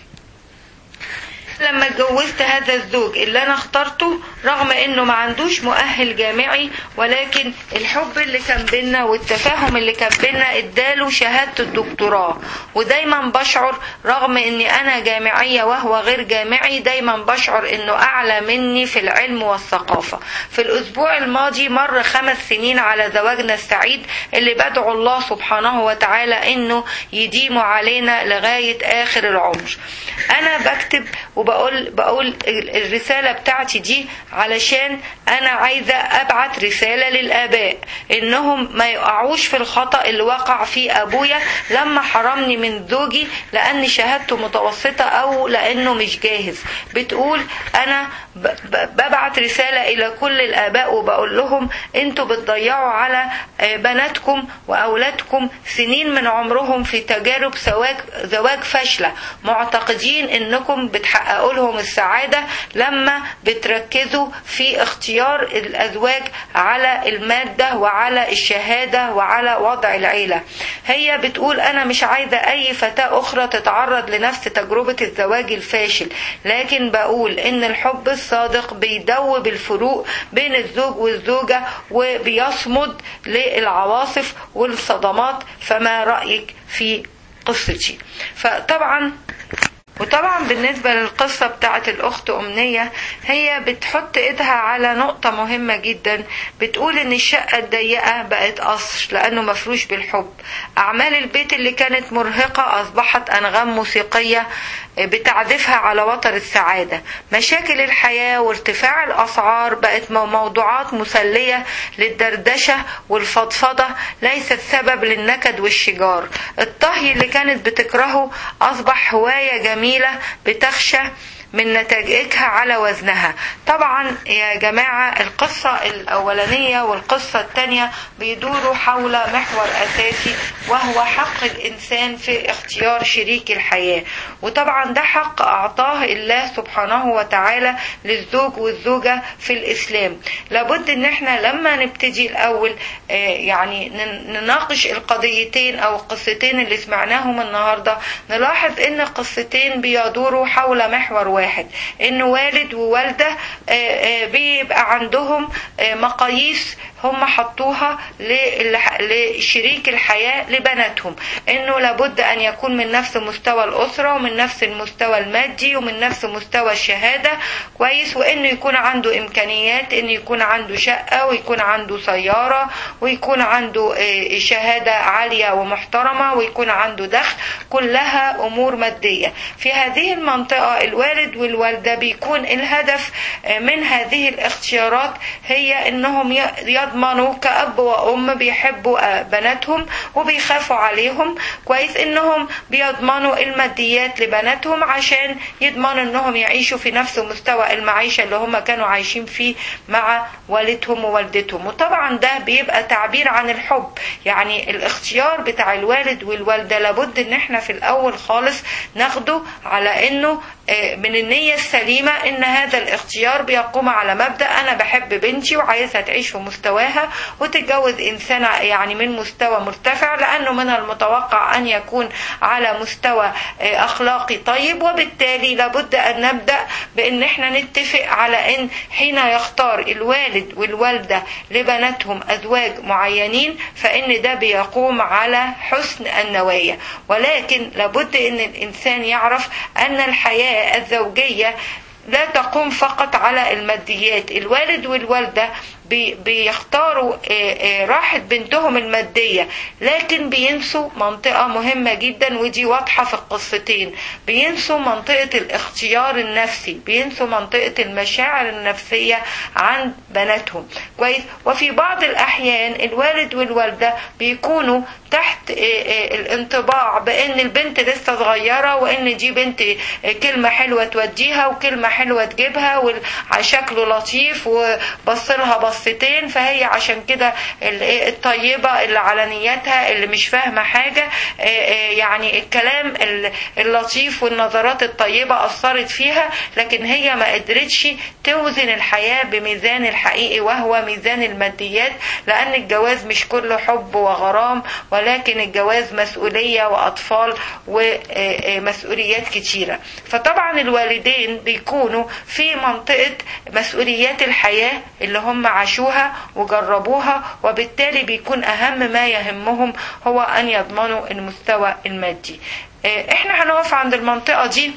لما اتجوزت هذا الزوج اللي انا اخترته رغم انه ما عندوش مؤهل جامعي ولكن الحب اللي كان بينا والتفاهم اللي كان بينا اداله شهادة الدكتوراه ودايما بشعر رغم اني انا جامعية وهو غير جامعي دايما بشعر انه اعلى مني في العلم والثقافة في الاسبوع الماضي مر خمس سنين على زواجنا السعيد اللي بدعو الله سبحانه وتعالى انه يديم علينا لغاية اخر العمر انا بكتب وبقول بقول الرسالة بتاعتي دي علشان انا عايزة ابعت رسالة للاباء انهم ما يقعوش في الخطأ اللي وقع فيه ابويا لما حرمني من زوجي لان شهادته متوسطة او لانه مش جاهز بتقول انا ببعت رسالة الى كل الاباء وبقول لهم انتوا بتضيعوا على بناتكم واولادكم سنين من عمرهم في تجارب زواج زواج فاشلة معتقدين انكم بتحققوا لهم السعادة لما بتركزوا في اختيار الازواج على المادة وعلى الشهادة وعلى وضع العيلة هي بتقول انا مش عايزة اي فتاة اخرى تتعرض لنفس تجربة الزواج الفاشل لكن بقول ان الحب الصادق بيدوب الفروق بين الزوج والزوجة وبيصمد للعواصف والصدمات فما رأيك في قصتي فطبعا وطبعا بالنسبة للقصة بتاعت الأخت أمنية هي بتحط إيدها على نقطة مهمة جدا بتقول إن الشقة الضيقة بقت قصر لأنه مفروش بالحب أعمال البيت اللي كانت مرهقة أصبحت أنغام موسيقية بتعزفها على وتر السعادة مشاكل الحياة وارتفاع الأسعار بقت موضوعات مسلية للدردشة والفضفضة ليست سبب للنكد والشجار الطهي اللي كانت بتكرهه أصبح هواية جميلة بتخشى من نتائجها على وزنها طبعا يا جماعة القصة الأولانية والقصة الثانية بيدوروا حول محور أساسي وهو حق الإنسان في اختيار شريك الحياة وطبعا ده حق أعطاه الله سبحانه وتعالى للزوج والزوجة في الإسلام لابد إن احنا لما نبتدي الأول يعني نناقش القضيتين أو القصتين اللي سمعناهم النهاردة نلاحظ إن القصتين بيدوروا حول محور واحد ان والد ووالده بيبقى عندهم مقاييس هم حطوها لشريك الحياة لبناتهم انه لابد ان يكون من نفس مستوى الاسرة ومن نفس المستوى المادي ومن نفس مستوى الشهادة كويس وانه يكون عنده امكانيات انه يكون عنده شقة ويكون عنده سيارة ويكون عنده شهادة عالية ومحترمة ويكون عنده دخل كلها امور مادية في هذه المنطقة الوالد والوالدة بيكون الهدف من هذه الاختيارات هي انهم يضمنوا كأب وأم بيحبوا بناتهم وبيخافوا عليهم كويس انهم بيضمنوا الماديات لبناتهم عشان يضمنوا انهم يعيشوا في نفس مستوى المعيشة اللي هم كانوا عايشين فيه مع والدهم ووالدتهم وطبعا ده بيبقى تعبير عن الحب يعني الاختيار بتاع الوالد والوالدة لابد ان احنا في الاول خالص ناخده على انه من النية السليمة ان هذا الاختيار بيقوم على مبدأ انا بحب بنتي وعايزها تعيش في مستواها وتتجوز انسان يعني من مستوى مرتفع لانه من المتوقع ان يكون على مستوى اخلاقي طيب وبالتالي لابد ان نبدأ بان احنا نتفق على ان حين يختار الوالد والوالدة لبناتهم ازواج معينين فان ده بيقوم على حسن النوايا ولكن لابد ان الانسان يعرف ان الحياة الزوجية لا تقوم فقط على الماديات الوالد والوالدة بيختاروا راحة بنتهم المادية لكن بينسوا منطقة مهمة جدا ودي واضحة في القصتين بينسوا منطقة الاختيار النفسي بينسوا منطقة المشاعر النفسية عند بناتهم كويس وفي بعض الأحيان الوالد والوالدة بيكونوا تحت الانطباع بان البنت لسه صغيرة وان دي بنت كلمة حلوة توديها وكلمة حلوة تجيبها وشكله لطيف وبصلها بصتين فهي عشان كده الطيبة اللي على نيتها اللي مش فاهمة حاجة يعني الكلام اللطيف والنظرات الطيبة أثرت فيها لكن هي ما قدرتش توزن الحياة بميزان الحقيقي وهو ميزان الماديات لأن الجواز مش كله حب وغرام ولكن الجواز مسؤولية وأطفال ومسؤوليات كتيرة فطبعا الوالدين بيكونوا في منطقة مسؤوليات الحياة اللي هم عاشوها وجربوها وبالتالي بيكون أهم ما يهمهم هو أن يضمنوا المستوى المادي احنا هنقف عند المنطقة دي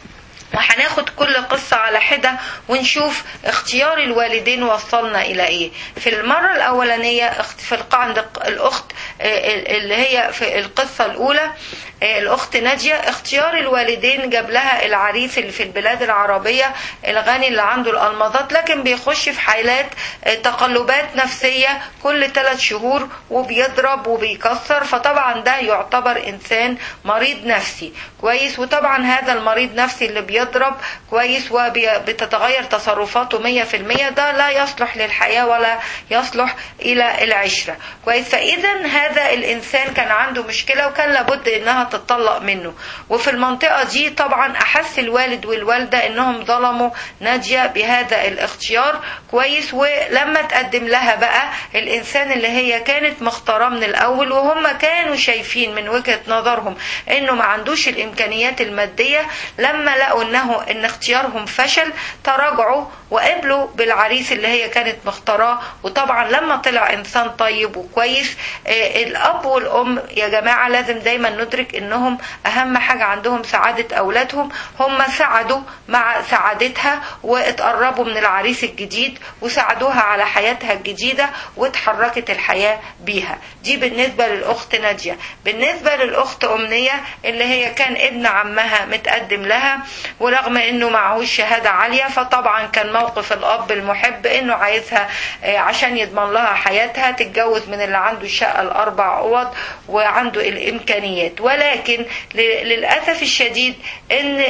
وهناخد كل قصة على حدة ونشوف اختيار الوالدين وصلنا إلى إيه في المرة الأولانية في عند الأخت اللي هي في القصة الأولى الأخت نادية اختيار الوالدين جاب لها العريس اللي في البلاد العربية الغني اللي عنده الألمظات لكن بيخش في حالات تقلبات نفسية كل ثلاث شهور وبيضرب وبيكسر فطبعا ده يعتبر إنسان مريض نفسي كويس وطبعا هذا المريض نفسي اللي بيضرب كويس وبتتغير تصرفاته مية في المية ده لا يصلح للحياة ولا يصلح إلى العشرة كويس فإذا هذا الإنسان كان عنده مشكلة وكان لابد إنها تتطلق منه وفي المنطقة دي طبعا أحس الوالد والوالدة إنهم ظلموا نادية بهذا الاختيار كويس ولما تقدم لها بقى الإنسان اللي هي كانت مختاراه من الأول وهم كانوا شايفين من وجهة نظرهم إنه ما عندوش الإمكانيات المادية لما لقوا إنه إن اختيارهم فشل تراجعوا وقبلوا بالعريس اللي هي كانت مختاراه وطبعا لما طلع إنسان طيب وكويس آه الأب والأم يا جماعة لازم دايما ندرك انهم اهم حاجة عندهم سعادة اولادهم هم ساعدوا مع سعادتها واتقربوا من العريس الجديد وساعدوها على حياتها الجديدة واتحركت الحياة بيها دي بالنسبة للاخت نادية بالنسبة للاخت امنية اللي هي كان ابن عمها متقدم لها ورغم انه معهوش شهادة عالية فطبعا كان موقف الاب المحب انه عايزها عشان يضمن لها حياتها تتجوز من اللي عنده الشقة الاربع اوض وعنده الامكانيات ولكن للأسف الشديد ان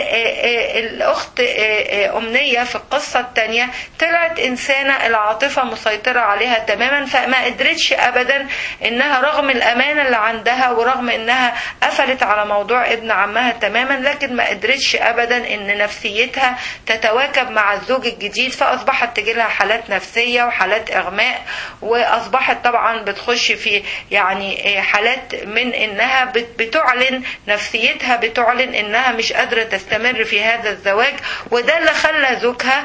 الاخت امنية في القصة التانية طلعت انسانة العاطفة مسيطرة عليها تماما فما قدرتش ابدا انها رغم الامانة اللي عندها ورغم انها قفلت على موضوع ابن عمها تماما لكن ما قدرتش ابدا ان نفسيتها تتواكب مع الزوج الجديد فاصبحت تجيلها حالات نفسية وحالات اغماء واصبحت طبعا بتخش في يعني حالات من انها بتعلن نفسيتها بتعلن انها مش قادرة تستمر في هذا الزواج وده اللي خلى زوجها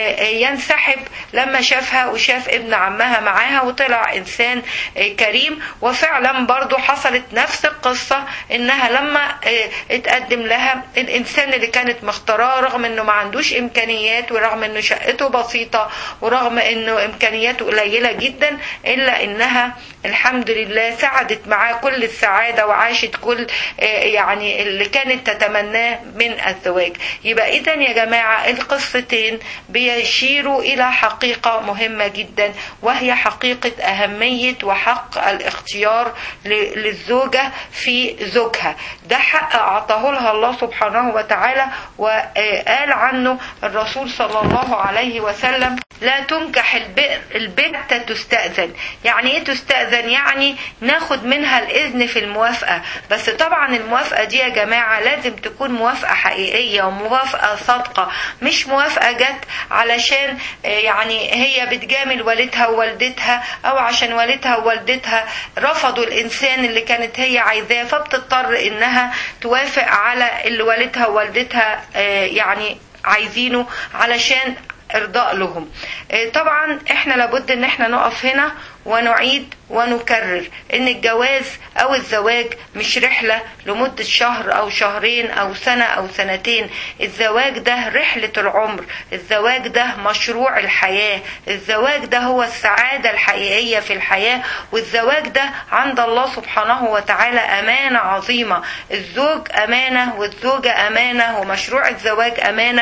ينسحب لما شافها وشاف ابن عمها معاها وطلع انسان كريم وفعلا برضو حصلت نفس القصة انها لما اتقدم لها الانسان اللي كانت مختاراه رغم انه ما عندوش امكانيات ورغم انه شقته بسيطة ورغم انه امكانياته قليلة جدا الا انها الحمد لله سعدت معاه كل السعادة وعاشت كل يعني اللي كانت تتمناه من الزواج يبقى اذا يا جماعة القصتين بيشيروا الى حقيقة مهمة جدا وهي حقيقة اهمية وحق الاختيار للزوجة في زوجها ده حق اعطاه لها الله سبحانه وتعالى وقال عنه الرسول صلى الله عليه وسلم لا تنكح البئر البنت تستأذن يعني ايه تستأذن يعني ناخد منها الإذن في الموافقة بس طبعا الموافقة دي يا جماعة لازم تكون موافقة حقيقية وموافقة صادقة مش موافقة جت علشان يعني هي بتجامل والدها ووالدتها أو عشان والدها ووالدتها رفضوا الإنسان اللي كانت هي عايزاه فبتضطر إنها توافق على اللي والدها ووالدتها يعني عايزينه علشان ارضاء لهم طبعا احنا لابد ان احنا نقف هنا ونعيد ونكرر ان الجواز او الزواج مش رحله لمده شهر او شهرين او سنه او سنتين الزواج ده رحله العمر الزواج ده مشروع الحياه الزواج ده هو السعاده الحقيقيه في الحياه والزواج ده عند الله سبحانه وتعالى امانه عظيمه الزوج امانه والزوجه امانه ومشروع الزواج امانه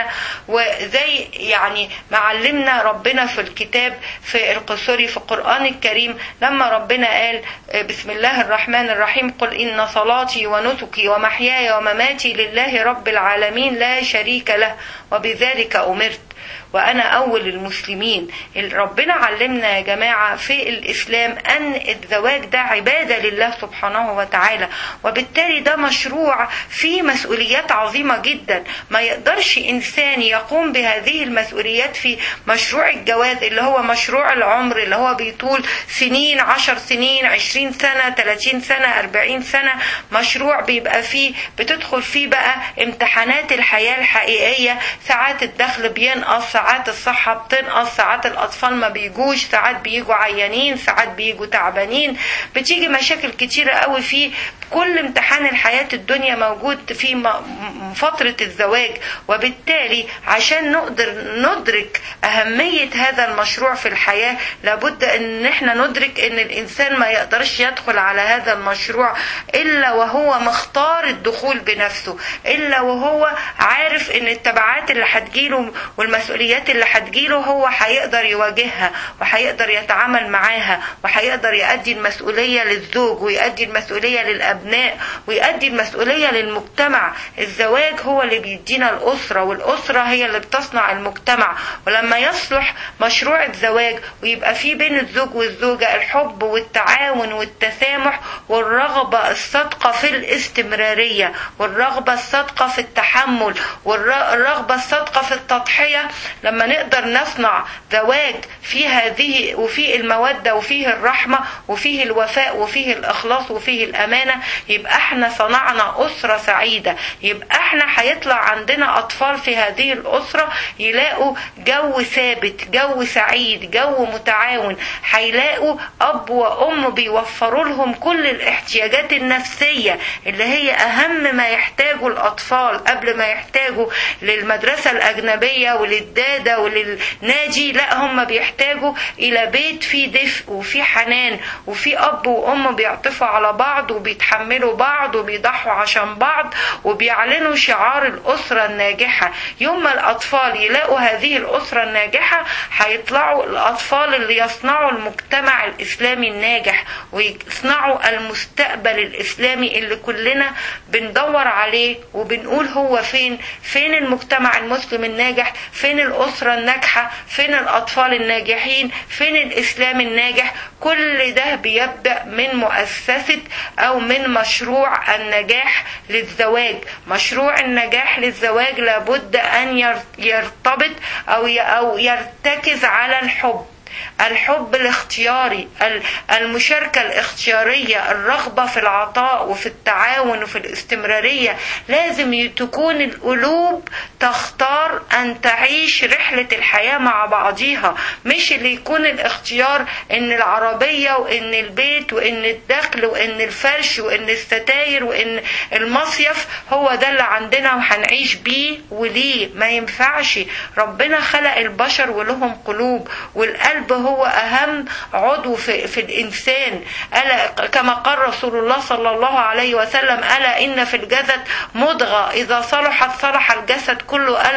وزي يعني معلمنا ربنا في الكتاب في القصري في القران الكريم لما ربنا قال بسم الله الرحمن الرحيم قل إن صلاتي ونسكي ومحياي ومماتي لله رب العالمين لا شريك له وبذلك أمرت وأنا أول المسلمين ربنا علمنا يا جماعة في الإسلام أن الزواج ده عبادة لله سبحانه وتعالى وبالتالي ده مشروع فيه مسؤوليات عظيمة جدا ما يقدرش إنسان يقوم بهذه المسؤوليات في مشروع الجواز اللي هو مشروع العمر اللي هو بيطول سنين عشر سنين عشرين سنة تلاتين سنة أربعين سنة مشروع بيبقى فيه بتدخل فيه بقى امتحانات الحياة الحقيقية ساعات الدخل بينقص ساعات الصحة بتنقص ساعات الأطفال ما بيجوش ساعات بيجوا عيانين ساعات بيجوا تعبانين بتيجي مشاكل كتيرة قوي في كل امتحان الحياة الدنيا موجود في فترة الزواج وبالتالي عشان نقدر ندرك أهمية هذا المشروع في الحياة لابد ان احنا ندرك ان الانسان ما يقدرش يدخل على هذا المشروع الا وهو مختار الدخول بنفسه الا وهو عارف ان التبعات اللي هتجيله والمسؤوليات اللي هتجيله هو هيقدر يواجهها وهيقدر يتعامل معاها وهيقدر يؤدي المسؤولية للزوج ويؤدي المسؤولية للأبناء ويؤدي المسؤولية للمجتمع الزواج هو اللي بيدينا الأسرة والأسرة هي اللي بتصنع المجتمع ولما يصلح مشروع الزواج ويبقى في بين الزوج والزوجة الحب والتعاون والتسامح والرغبة الصادقة في الاستمرارية والرغبة الصادقة في التحمل والرغبة الصادقة في التضحية لما نقدر نصنع زواج في هذه وفيه المودة وفيه الرحمة وفيه الوفاء وفيه الإخلاص وفيه الأمانة يبقى احنا صنعنا أسرة سعيدة يبقى احنا هيطلع عندنا أطفال في هذه الأسرة يلاقوا جو ثابت جو سعيد جو متعاون هيلاقوا أب وأم بيوفروا لهم كل الاحتياجات النفسية اللي هي أهم ما يحتاجه الأطفال قبل ما يحتاجوا للمدرسة الأجنبية وللدادة وللناجي لا هم بيحتاجوا إلى بيت فيه دفء وفيه حنان وفيه أب وأم بيعطفوا على بعض وبيتحملوا بعض وبيضحوا عشان بعض وبيعلنوا شعار الأسرة الناجحة يوم ما الأطفال يلاقوا هذه الأسرة الناجحة هيطلعوا الأطفال اللي يصنعوا المجتمع الإسلامي الناجح ويصنعوا المستقبل الإسلامي اللي كلنا بندور عليه وبنقول هو فين فين المجتمع المسلم الناجح فين الأسرة الناجحة فين الأطفال الناجحين فين الإسلام الناجح كل ده بيبدأ من مؤسسة أو من مشروع النجاح للزواج مشروع النجاح للزواج لابد أن يرتبط أو أو يرتكز على الحب الحب الاختياري المشاركة الاختيارية الرغبة في العطاء وفي التعاون وفي الاستمرارية لازم تكون القلوب تختار أن تعيش رحلة الحياة مع بعضيها مش اللي يكون الاختيار ان العربية وان البيت وان الدخل وان الفرش وان الستاير وان المصيف هو ده اللي عندنا وهنعيش بيه وليه ما ينفعش ربنا خلق البشر ولهم قلوب والقلب هو أهم عضو في, في الإنسان ألا كما قال رسول الله صلى الله عليه وسلم ألا إن في الجسد مضغة إذا صلحت صلح الجسد كله ألا وهي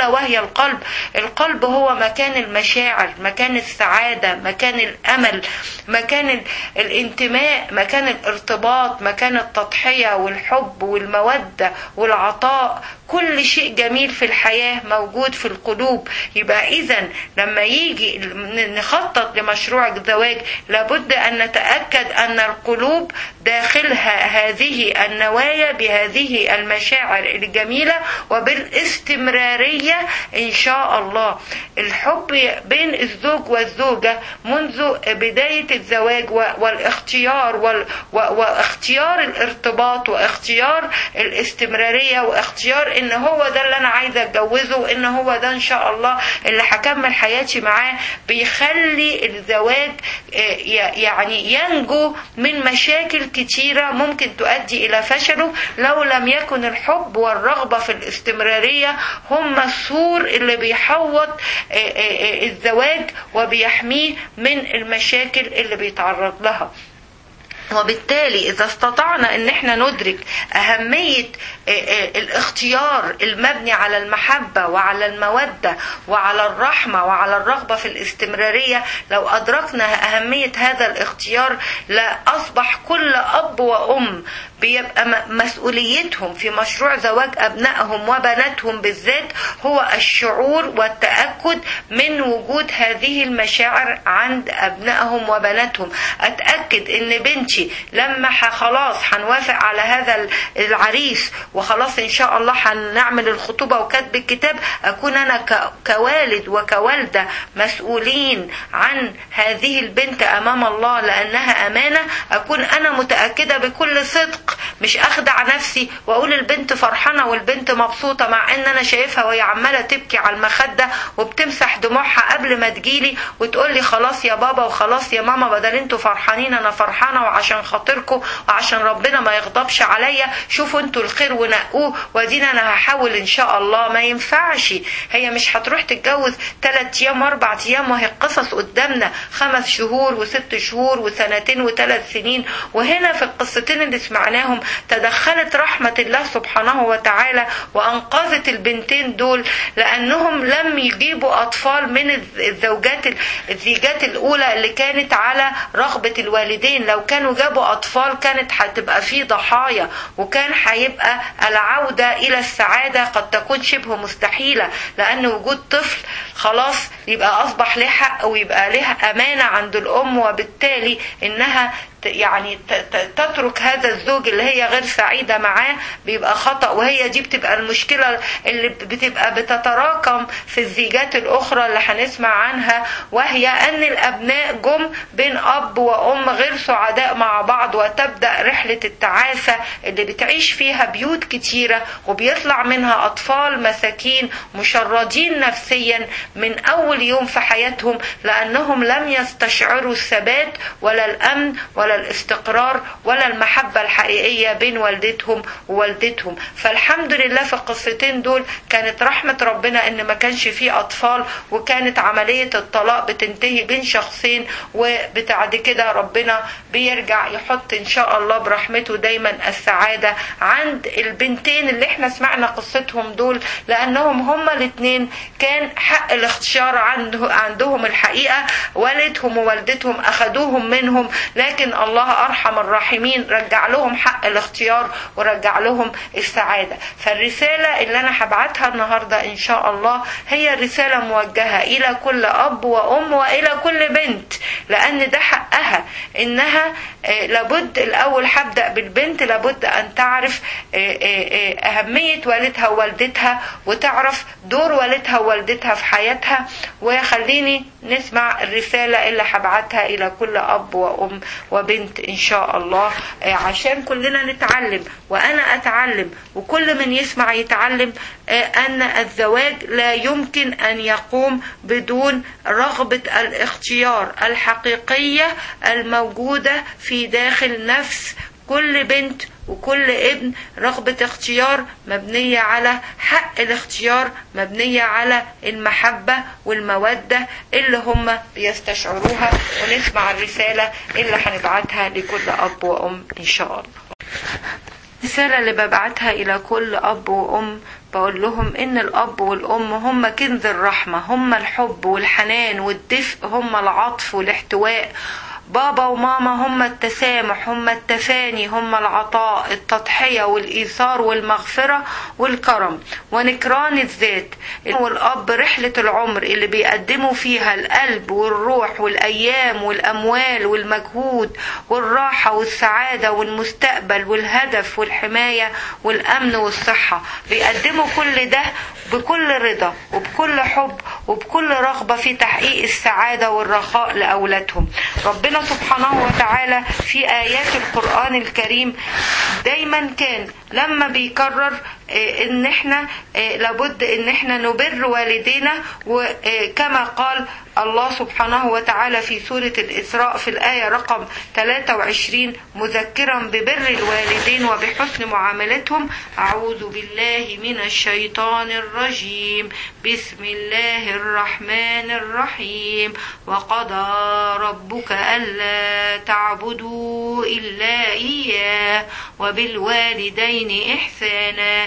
القلب القلب هو مكان المشاعر مكان السعادة مكان الأمل مكان ال- الانتماء مكان الارتباط مكان التضحية والحب والمودة والعطاء كل شيء جميل في الحياة موجود في القلوب يبقى إذا لما يجي نخطط لمشروع الزواج لابد أن نتأكد أن القلوب داخلها هذه النوايا بهذه المشاعر الجميلة وبالاستمرارية إن شاء الله الحب بين الزوج والزوجة منذ بداية الزواج و- والاختيار وال- و- واختيار الارتباط واختيار الاستمرارية واختيار ان هو ده اللي انا عايزة اتجوزه ان هو ده ان شاء الله اللي هكمل حياتي معاه بيخلي الزواج آه، ي- يعني ينجو من مشاكل كتيرة ممكن تؤدي الى فشله لو لم يكن الحب والرغبة في الاستمرارية هم السور اللي بيحوط آه، آه، آه، الزواج وبيحميه من المشاكل اللي بيتعرض لها وبالتالي إذا استطعنا إن إحنا ندرك أهمية آه، آه، الاختيار المبني على المحبة وعلى المودة وعلى الرحمة وعلى الرغبة في الاستمرارية لو أدركنا أهمية هذا الاختيار لأصبح كل أب وأم بيبقى م- مسؤوليتهم في مشروع زواج أبنائهم وبناتهم بالذات هو الشعور والتأكد من وجود هذه المشاعر عند أبنائهم وبناتهم أتأكد إن بنتي لما ح- خلاص هنوافق على هذا ال- العريس وخلاص إن شاء الله هنعمل الخطوبة وكتب الكتاب أكون أنا ك- كوالد وكوالدة مسؤولين عن هذه البنت أمام الله لأنها أمانة أكون أنا متأكدة بكل صدق مش أخدع نفسي وأقول البنت فرحانة والبنت مبسوطة مع إن أنا شايفها وهي عمالة تبكي على المخدة وبتمسح دموعها قبل ما تجيلي وتقول لي خلاص يا بابا وخلاص يا ماما بدل انتوا فرحانين أنا فرحانة وعشان خاطركم وعشان ربنا ما يغضبش عليا شوفوا انتوا الخير ونقوه وادينا أنا هحاول إن شاء الله ما ينفعش هي مش هتروح تتجوز ثلاث أيام وأربع أيام وهي القصص قدامنا خمس شهور وست شهور وسنتين وثلاث سنين وهنا في القصتين اللي سمعناهم تدخلت رحمة الله سبحانه وتعالى وأنقذت البنتين دول لأنهم لم يجيبوا أطفال من الزوجات الزيجات الأولى اللي كانت على رغبة الوالدين لو كانوا جابوا أطفال كانت هتبقى في ضحايا وكان هيبقى العودة إلى السعادة قد تكون شبه مستحيلة لأن وجود طفل خلاص يبقى أصبح له حق ويبقى له أمانة عند الأم وبالتالي إنها ت- يعني ت- ت- تترك هذا الزوج اللي هي غير سعيدة معاه بيبقى خطأ وهي دي بتبقى المشكلة اللي بتبقى بتتراكم في الزيجات الأخرى اللي هنسمع عنها وهي أن الأبناء جم بين أب وأم غير سعداء مع بعض وتبدأ رحلة التعاسة اللي بتعيش فيها بيوت كتيرة وبيطلع منها أطفال مساكين مشردين نفسيا من أول يوم في حياتهم لأنهم لم يستشعروا الثبات ولا الأمن ولا الاستقرار ولا المحبة الحقيقية بين والدتهم ووالدتهم فالحمد لله في القصتين دول كانت رحمة ربنا ان ما كانش فيه اطفال وكانت عملية الطلاق بتنتهي بين شخصين وبعد كده ربنا بيرجع يحط ان شاء الله برحمته دايما السعادة عند البنتين اللي احنا سمعنا قصتهم دول لانهم هما الاتنين كان حق الاختيار عنده عندهم الحقيقة والدهم ووالدتهم اخدوهم منهم لكن الله ارحم الراحمين رجع لهم حق الاختيار ورجع لهم السعادة فالرسالة اللي انا هبعتها النهاردة ان شاء الله هي رسالة موجهة الى كل اب وام والى كل بنت لان ده حقها انها آه، لابد الاول هبدأ بالبنت لابد ان تعرف آه، آه، آه، اهمية والدها ووالدتها وتعرف دور والدها ووالدتها في حياتها وخليني نسمع الرسالة اللي هبعتها الى كل اب وام وبنت ان شاء الله آه، عشان كلنا نتعلم وانا اتعلم وكل من يسمع يتعلم آه، ان الزواج لا يمكن ان يقوم بدون رغبة الاختيار الحقيقية الموجودة في داخل نفس كل بنت وكل ابن رغبة اختيار مبنية على حق الاختيار مبنية على المحبة والمودة اللي هم بيستشعروها ونسمع الرسالة اللي هنبعتها لكل أب وأم إن شاء الله الرسالة اللي ببعتها إلى كل أب وأم بقول لهم ان الاب والام هم كنز الرحمة هم الحب والحنان والدفء هم العطف والاحتواء بابا وماما هم التسامح هم التفاني هم العطاء التضحية والإيثار والمغفرة والكرم ونكران الذات والأب رحلة العمر اللي بيقدموا فيها القلب والروح والأيام والأموال والمجهود والراحة والسعادة والمستقبل والهدف والحماية والأمن والصحة بيقدموا كل ده بكل رضا وبكل حب وبكل رغبة في تحقيق السعادة والرخاء لأولادهم ربنا سبحانه وتعالى في آيات القرآن الكريم دايما كان لما بيكرر ان احنا لابد ان احنا نبر والدينا وكما قال الله سبحانه وتعالى في سورة الإسراء في الآية رقم 23 مذكرا ببر الوالدين وبحسن معاملتهم أعوذ بالله من الشيطان الرجيم بسم الله الرحمن الرحيم وقضى ربك ألا تعبدوا إلا إياه وبالوالدين إحسانا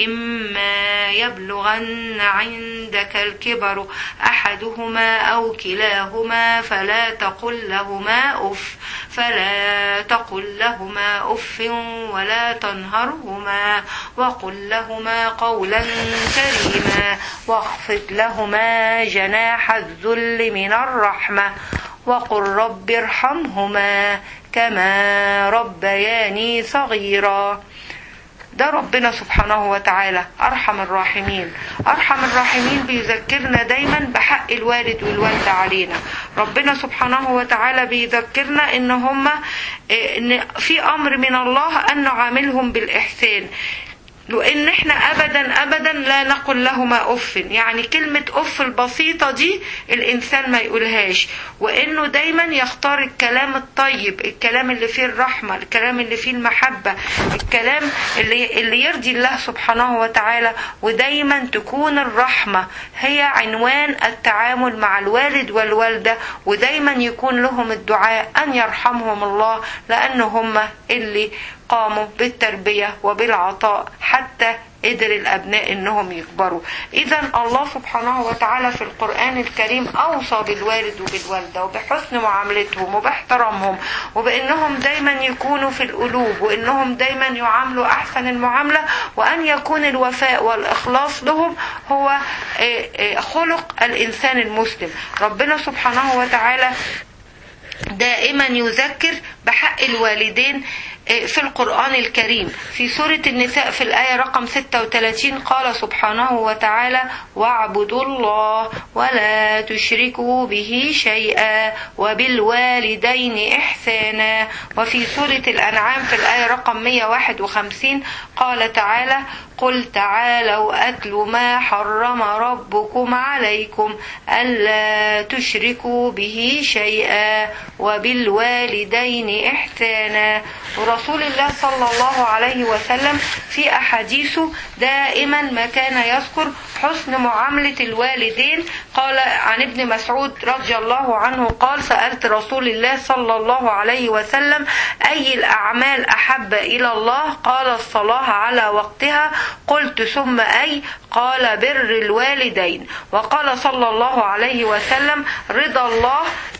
إما يبلغن عندك الكبر أحدهما أو كلاهما فلا تقل لهما أف فلا تقل لهما أف ولا تنهرهما وقل لهما قولا كريما واخفض لهما جناح الذل من الرحمة وقل رب ارحمهما كما ربياني صغيرا ده ربنا سبحانه وتعالى أرحم الراحمين أرحم الراحمين بيذكرنا دايما بحق الوالد والوالدة علينا ربنا سبحانه وتعالى بيذكرنا إن هما إن في أمر من الله أن نعاملهم بالإحسان وان احنا ابدا ابدا لا نقل لهما اف يعني كلمة اف البسيطة دي الانسان ما يقولهاش وانه دايما يختار الكلام الطيب الكلام اللي فيه الرحمة الكلام اللي فيه المحبة الكلام اللي, اللي يرضي الله سبحانه وتعالى ودايما تكون الرحمة هي عنوان التعامل مع الوالد والوالدة ودايما يكون لهم الدعاء ان يرحمهم الله لان هم اللي قاموا بالتربية وبالعطاء حتى قدر الأبناء إنهم يكبروا إذا الله سبحانه وتعالى في القرآن الكريم أوصى بالوالد وبالوالدة وبحسن معاملتهم وباحترامهم وبأنهم دايما يكونوا في القلوب وإنهم دايما يعاملوا أحسن المعاملة وأن يكون الوفاء والإخلاص لهم هو خلق الإنسان المسلم ربنا سبحانه وتعالى دائما يذكر بحق الوالدين في القرآن الكريم في سورة النساء في الآية رقم 36 قال سبحانه وتعالى واعبدوا الله ولا تشركوا به شيئا وبالوالدين إحسانا وفي سورة الأنعام في الآية رقم 151 قال تعالى قل تعالوا أتل ما حرم ربكم عليكم ألا تشركوا به شيئا وبالوالدين إحسانا ورسول الله صلى الله عليه وسلم في أحاديثه دائما ما كان يذكر حسن معاملة الوالدين قال عن ابن مسعود رضي الله عنه قال سألت رسول الله صلى الله عليه وسلم أي الأعمال أحب إلى الله قال الصلاة على وقتها قلت ثم أي قال بر الوالدين وقال صلى الله عليه وسلم رضا الله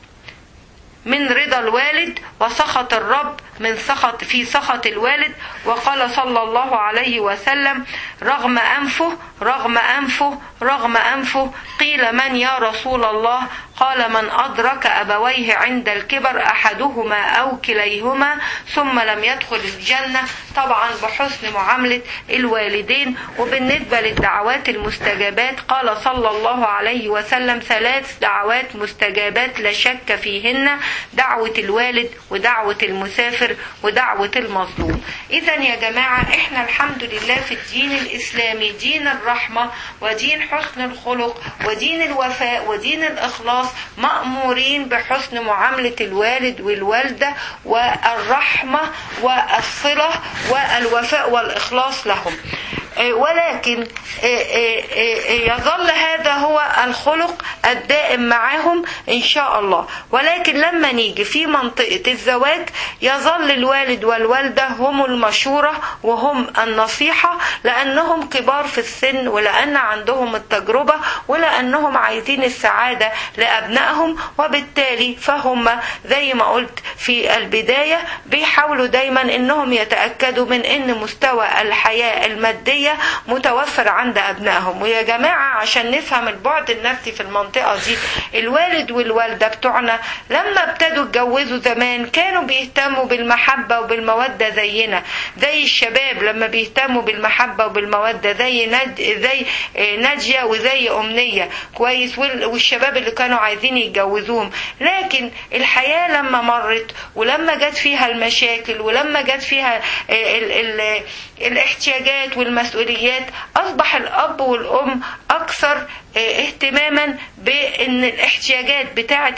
من رضا الوالد وسخط الرب من سخط في سخط الوالد وقال صلى الله عليه وسلم رغم أنفه رغم أنفه رغم أنفه قيل من يا رسول الله قال من أدرك أبويه عند الكبر أحدهما أو كليهما ثم لم يدخل الجنة طبعا بحسن معاملة الوالدين وبالنسبة للدعوات المستجابات قال صلى الله عليه وسلم ثلاث دعوات مستجابات لا شك فيهن دعوة الوالد ودعوة المسافر ودعوة المظلوم إذا يا جماعة إحنا الحمد لله في الدين الإسلامي دين الرحمة ودين حسن الخلق ودين الوفاء ودين الإخلاص مأمورين بحسن معاملة الوالد والوالدة والرحمة والصلة والوفاء والإخلاص لهم ولكن يظل هذا هو الخلق الدائم معاهم إن شاء الله ولكن لما نيجي في منطقة الزواج يظل الوالد والوالدة هم المشورة وهم النصيحة لأنهم كبار في السن ولأن عندهم التجربة ولأنهم عايزين السعادة لأبنائهم وبالتالي فهم زي ما قلت في البداية بيحاولوا دايما انهم يتأكدوا من ان مستوى الحياة المادية متوفر عند ابنائهم ويا جماعة عشان نفهم البعد النفسي في المنطقة دي الوالد والوالدة بتوعنا لما ابتدوا يتجوزوا زمان كانوا بيهتموا بالمحبة وبالمودة زينا زي الشباب لما بيهتموا بالمحبة وبالمودة زي ند... زي نادية وزي أمنية كويس والشباب اللي كانوا عايزين يتجوزوهم لكن الحياة لما مرت ولما جت فيها المشاكل ولما جت فيها ال ال الاحتياجات والمسؤوليات أصبح الأب والأم أكثر اهتماما بان الاحتياجات بتاعه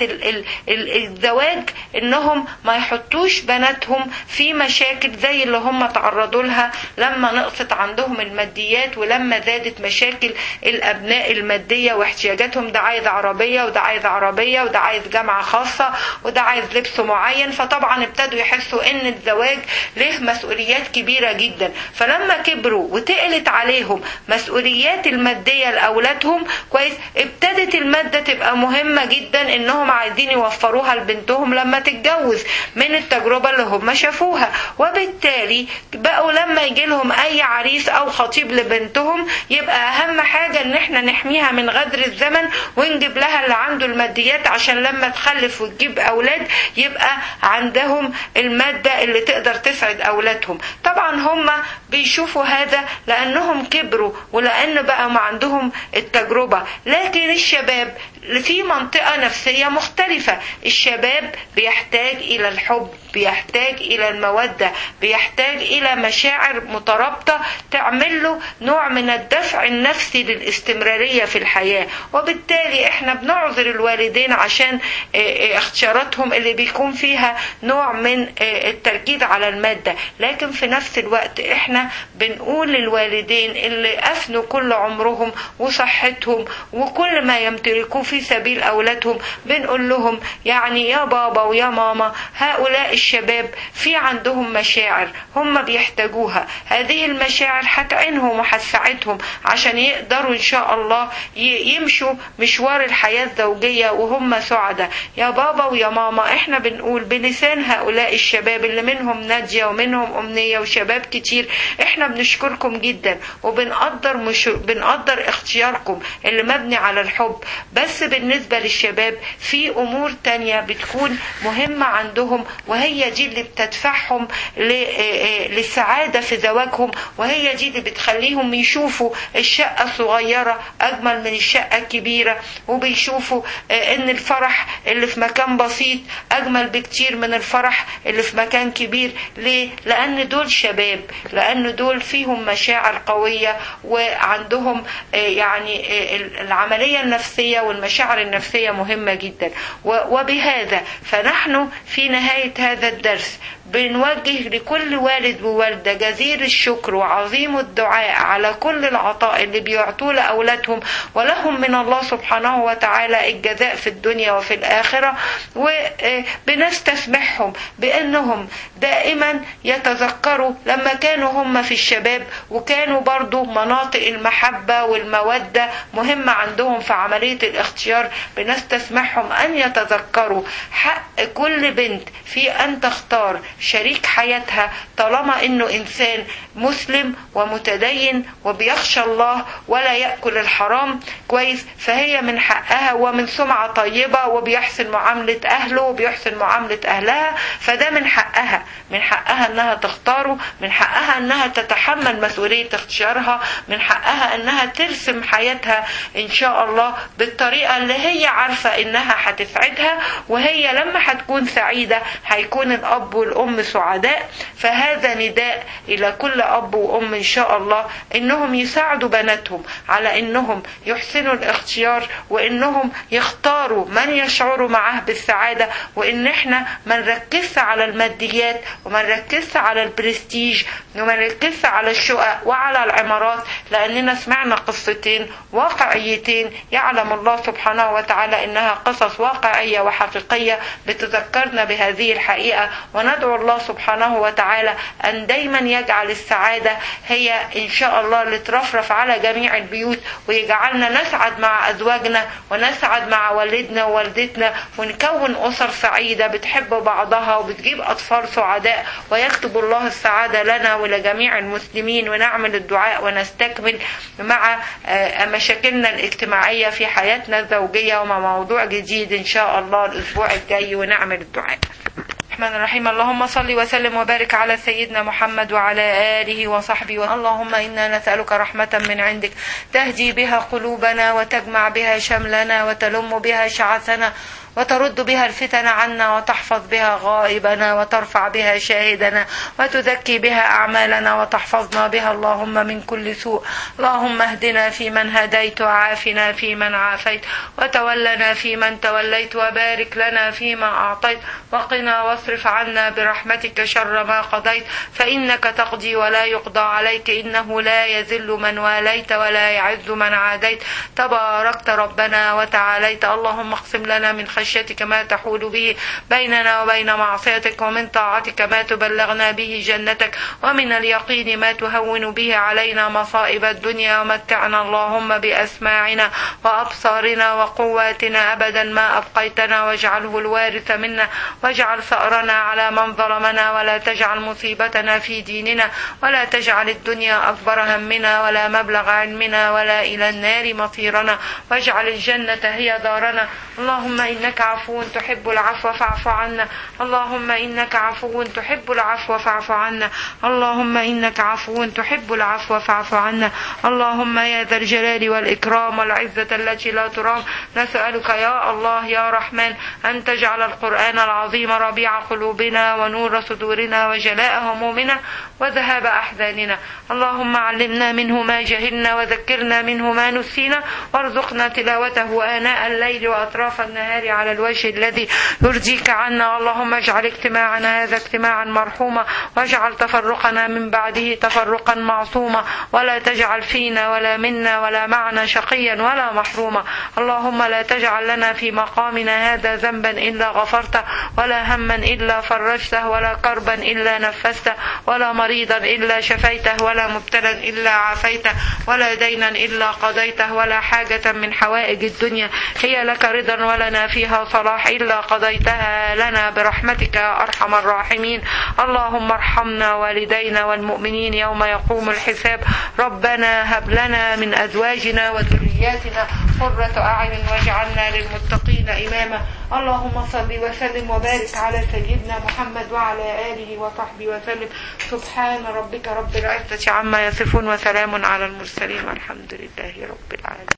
الزواج انهم ما يحطوش بناتهم في مشاكل زي اللي هم تعرضوا لها لما نقصت عندهم الماديات ولما زادت مشاكل الابناء الماديه واحتياجاتهم ده عايز عربيه وده عايز عربيه وده عايز جامعه خاصه وده عايز لبس معين فطبعا ابتدوا يحسوا ان الزواج له مسؤوليات كبيره جدا فلما كبروا وتقلت عليهم مسؤوليات الماديه لاولادهم كويس ابتدت المادة تبقى مهمة جدا انهم عايزين يوفروها لبنتهم لما تتجوز من التجربة اللي هم شافوها وبالتالي بقوا لما يجي لهم اي عريس او خطيب لبنتهم يبقى اهم حاجة ان احنا نحميها من غدر الزمن ونجيب لها اللي عنده الماديات عشان لما تخلف وتجيب اولاد يبقى عندهم المادة اللي تقدر تسعد اولادهم طبعا هم بيشوفوا هذا لانهم كبروا ولان بقى ما عندهم التجربة لكن الشباب في منطقة نفسية مختلفة الشباب بيحتاج إلى الحب بيحتاج إلى المودة بيحتاج إلى مشاعر مترابطة تعمل له نوع من الدفع النفسي للاستمرارية في الحياة وبالتالي احنا بنعذر الوالدين عشان اختياراتهم اللي بيكون فيها نوع من التركيز على المادة لكن في نفس الوقت احنا بنقول للوالدين اللي أفنوا كل عمرهم وصحتهم وكل ما يمتلكوه في سبيل أولادهم بنقول لهم يعني يا بابا ويا ماما هؤلاء الشباب في عندهم مشاعر هم بيحتاجوها هذه المشاعر هتعينهم وهتساعدهم عشان يقدروا إن شاء الله يمشوا مشوار الحياة الزوجية وهم سعداء يا بابا ويا ماما احنا بنقول بلسان هؤلاء الشباب اللي منهم نادية ومنهم أمنية وشباب كتير احنا بنشكركم جدا وبنقدر مش... بنقدر اختياركم اللي مبني على الحب بس بالنسبة للشباب في أمور تانية بتكون مهمة عندهم وهي دي اللي بتدفعهم للسعادة في زواجهم وهي دي اللي بتخليهم يشوفوا الشقة الصغيرة أجمل من الشقة الكبيرة وبيشوفوا إن الفرح اللي في مكان بسيط أجمل بكتير من الفرح اللي في مكان كبير ليه؟ لأن دول شباب لأن دول فيهم مشاعر قوية وعندهم يعني العملية النفسية والمشاعر النفسية مهمة جدا وبهذا فنحن في نهاية هذا الدرس بنوجه لكل والد ووالدة جزيل الشكر وعظيم الدعاء على كل العطاء اللي بيعطوه لأولادهم ولهم من الله سبحانه وتعالى الجزاء في الدنيا وفي الآخرة وبنستسمحهم بأنهم دائما يتذكروا لما كانوا هم في الشباب وكانوا برضو مناطق المحبة والمودة مهمة عندهم في عملية الاختيار بنستسمحهم أن يتذكروا حق كل بنت في أن تختار شريك حياتها طالما انه انسان مسلم ومتدين وبيخشى الله ولا ياكل الحرام كويس فهي من حقها ومن سمعه طيبه وبيحسن معامله اهله وبيحسن معامله اهلها فده من حقها من حقها انها تختاره من حقها انها تتحمل مسؤوليه اختيارها من حقها انها ترسم حياتها ان شاء الله بالطريقه اللي هي عارفه انها هتسعدها وهي لما هتكون سعيده هيكون الاب والام والأم سعداء فهذا نداء إلى كل أب وأم إن شاء الله إنهم يساعدوا بناتهم على إنهم يحسنوا الاختيار وإنهم يختاروا من يشعروا معه بالسعادة وإن إحنا ما نركزش على الماديات وما نركزش على البرستيج وما نركزش على الشقق وعلى العمارات لأننا سمعنا قصتين واقعيتين يعلم الله سبحانه وتعالى إنها قصص واقعية وحقيقية بتذكرنا بهذه الحقيقة وندعو الله سبحانه وتعالى أن دايما يجعل السعادة هي إن شاء الله اللي ترفرف على جميع البيوت ويجعلنا نسعد مع أزواجنا ونسعد مع والدنا ووالدتنا ونكون أسر سعيدة بتحب بعضها وبتجيب أطفال سعداء ويكتب الله السعادة لنا ولجميع المسلمين ونعمل الدعاء ونستكمل مع مشاكلنا الاجتماعية في حياتنا الزوجية ومع موضوع جديد إن شاء الله الأسبوع الجاي ونعمل الدعاء الرحمن الرحيم اللهم صل وسلم وبارك على سيدنا محمد وعلى آله وصحبه اللهم إنا نسألك رحمة من عندك تهدي بها قلوبنا وتجمع بها شملنا وتلم بها شعثنا وترد بها الفتن عنا وتحفظ بها غائبنا وترفع بها شاهدنا وتزكي بها أعمالنا وتحفظنا بها اللهم من كل سوء اللهم اهدنا فيمن هديت وعافنا فيمن عافيت وتولنا فيمن توليت وبارك لنا فيما أعطيت وقنا واصرف عنا برحمتك شر ما قضيت فإنك تقضي ولا يقضى عليك إنه لا يذل من واليت ولا يعز من عاديت تباركت ربنا وتعاليت اللهم اقسم لنا من خشيتك ما تحول به بيننا وبين معصيتك ومن طاعتك ما تبلغنا به جنتك ومن اليقين ما تهون به علينا مصائب الدنيا ومتعنا اللهم بأسماعنا وأبصارنا وقواتنا أبدا ما أبقيتنا واجعله الوارث منا واجعل ثأرنا على من ظلمنا ولا تجعل مصيبتنا في ديننا ولا تجعل الدنيا أكبر همنا ولا مبلغ علمنا ولا إلى النار مصيرنا واجعل الجنة هي دارنا اللهم إنك عفو تحب العفو فاعف عنا اللهم إنك عفو تحب العفو فاعف عنا اللهم إنك عفو تحب العفو فاعف عنا اللهم يا ذا الجلال والإكرام والعزة التي لا ترام نسألك يا الله يا رحمن أن تجعل القرآن العظيم ربيع قلوبنا ونور صدورنا وجلاء همومنا وذهاب أحزاننا اللهم علمنا منه ما جهلنا وذكرنا منه ما نسينا وارزقنا تلاوته آناء الليل وأطراف النهار على الوجه الذي يرضيك عنا اللهم اجعل اجتماعنا هذا اجتماعا مرحوما واجعل تفرقنا من بعده تفرقا معصوما ولا تجعل فينا ولا منا ولا معنا شقيا ولا محروما اللهم لا تجعل لنا في مقامنا هذا ذنبا إلا غفرته ولا هما إلا فرجته ولا كربا إلا نفسته ولا مريضا إلا شفيته ولا مبتلا إلا عافيته ولا دينا إلا قضيته ولا حاجة من حوائج الدنيا هي لك رضا ولنا فيها صلاح إلا قضيتها لنا برحمتك يا أرحم الراحمين اللهم ارحمنا والدينا والمؤمنين يوم يقوم الحساب ربنا هب لنا من أزواجنا وذرياتنا قرة أعين واجعلنا للمتقين إماما اللهم صل وسلم وبارك على سيدنا محمد وعلى آله وصحبه وسلم سبحان ربك رب العزة عما يصفون وسلام على المرسلين والحمد لله رب العالمين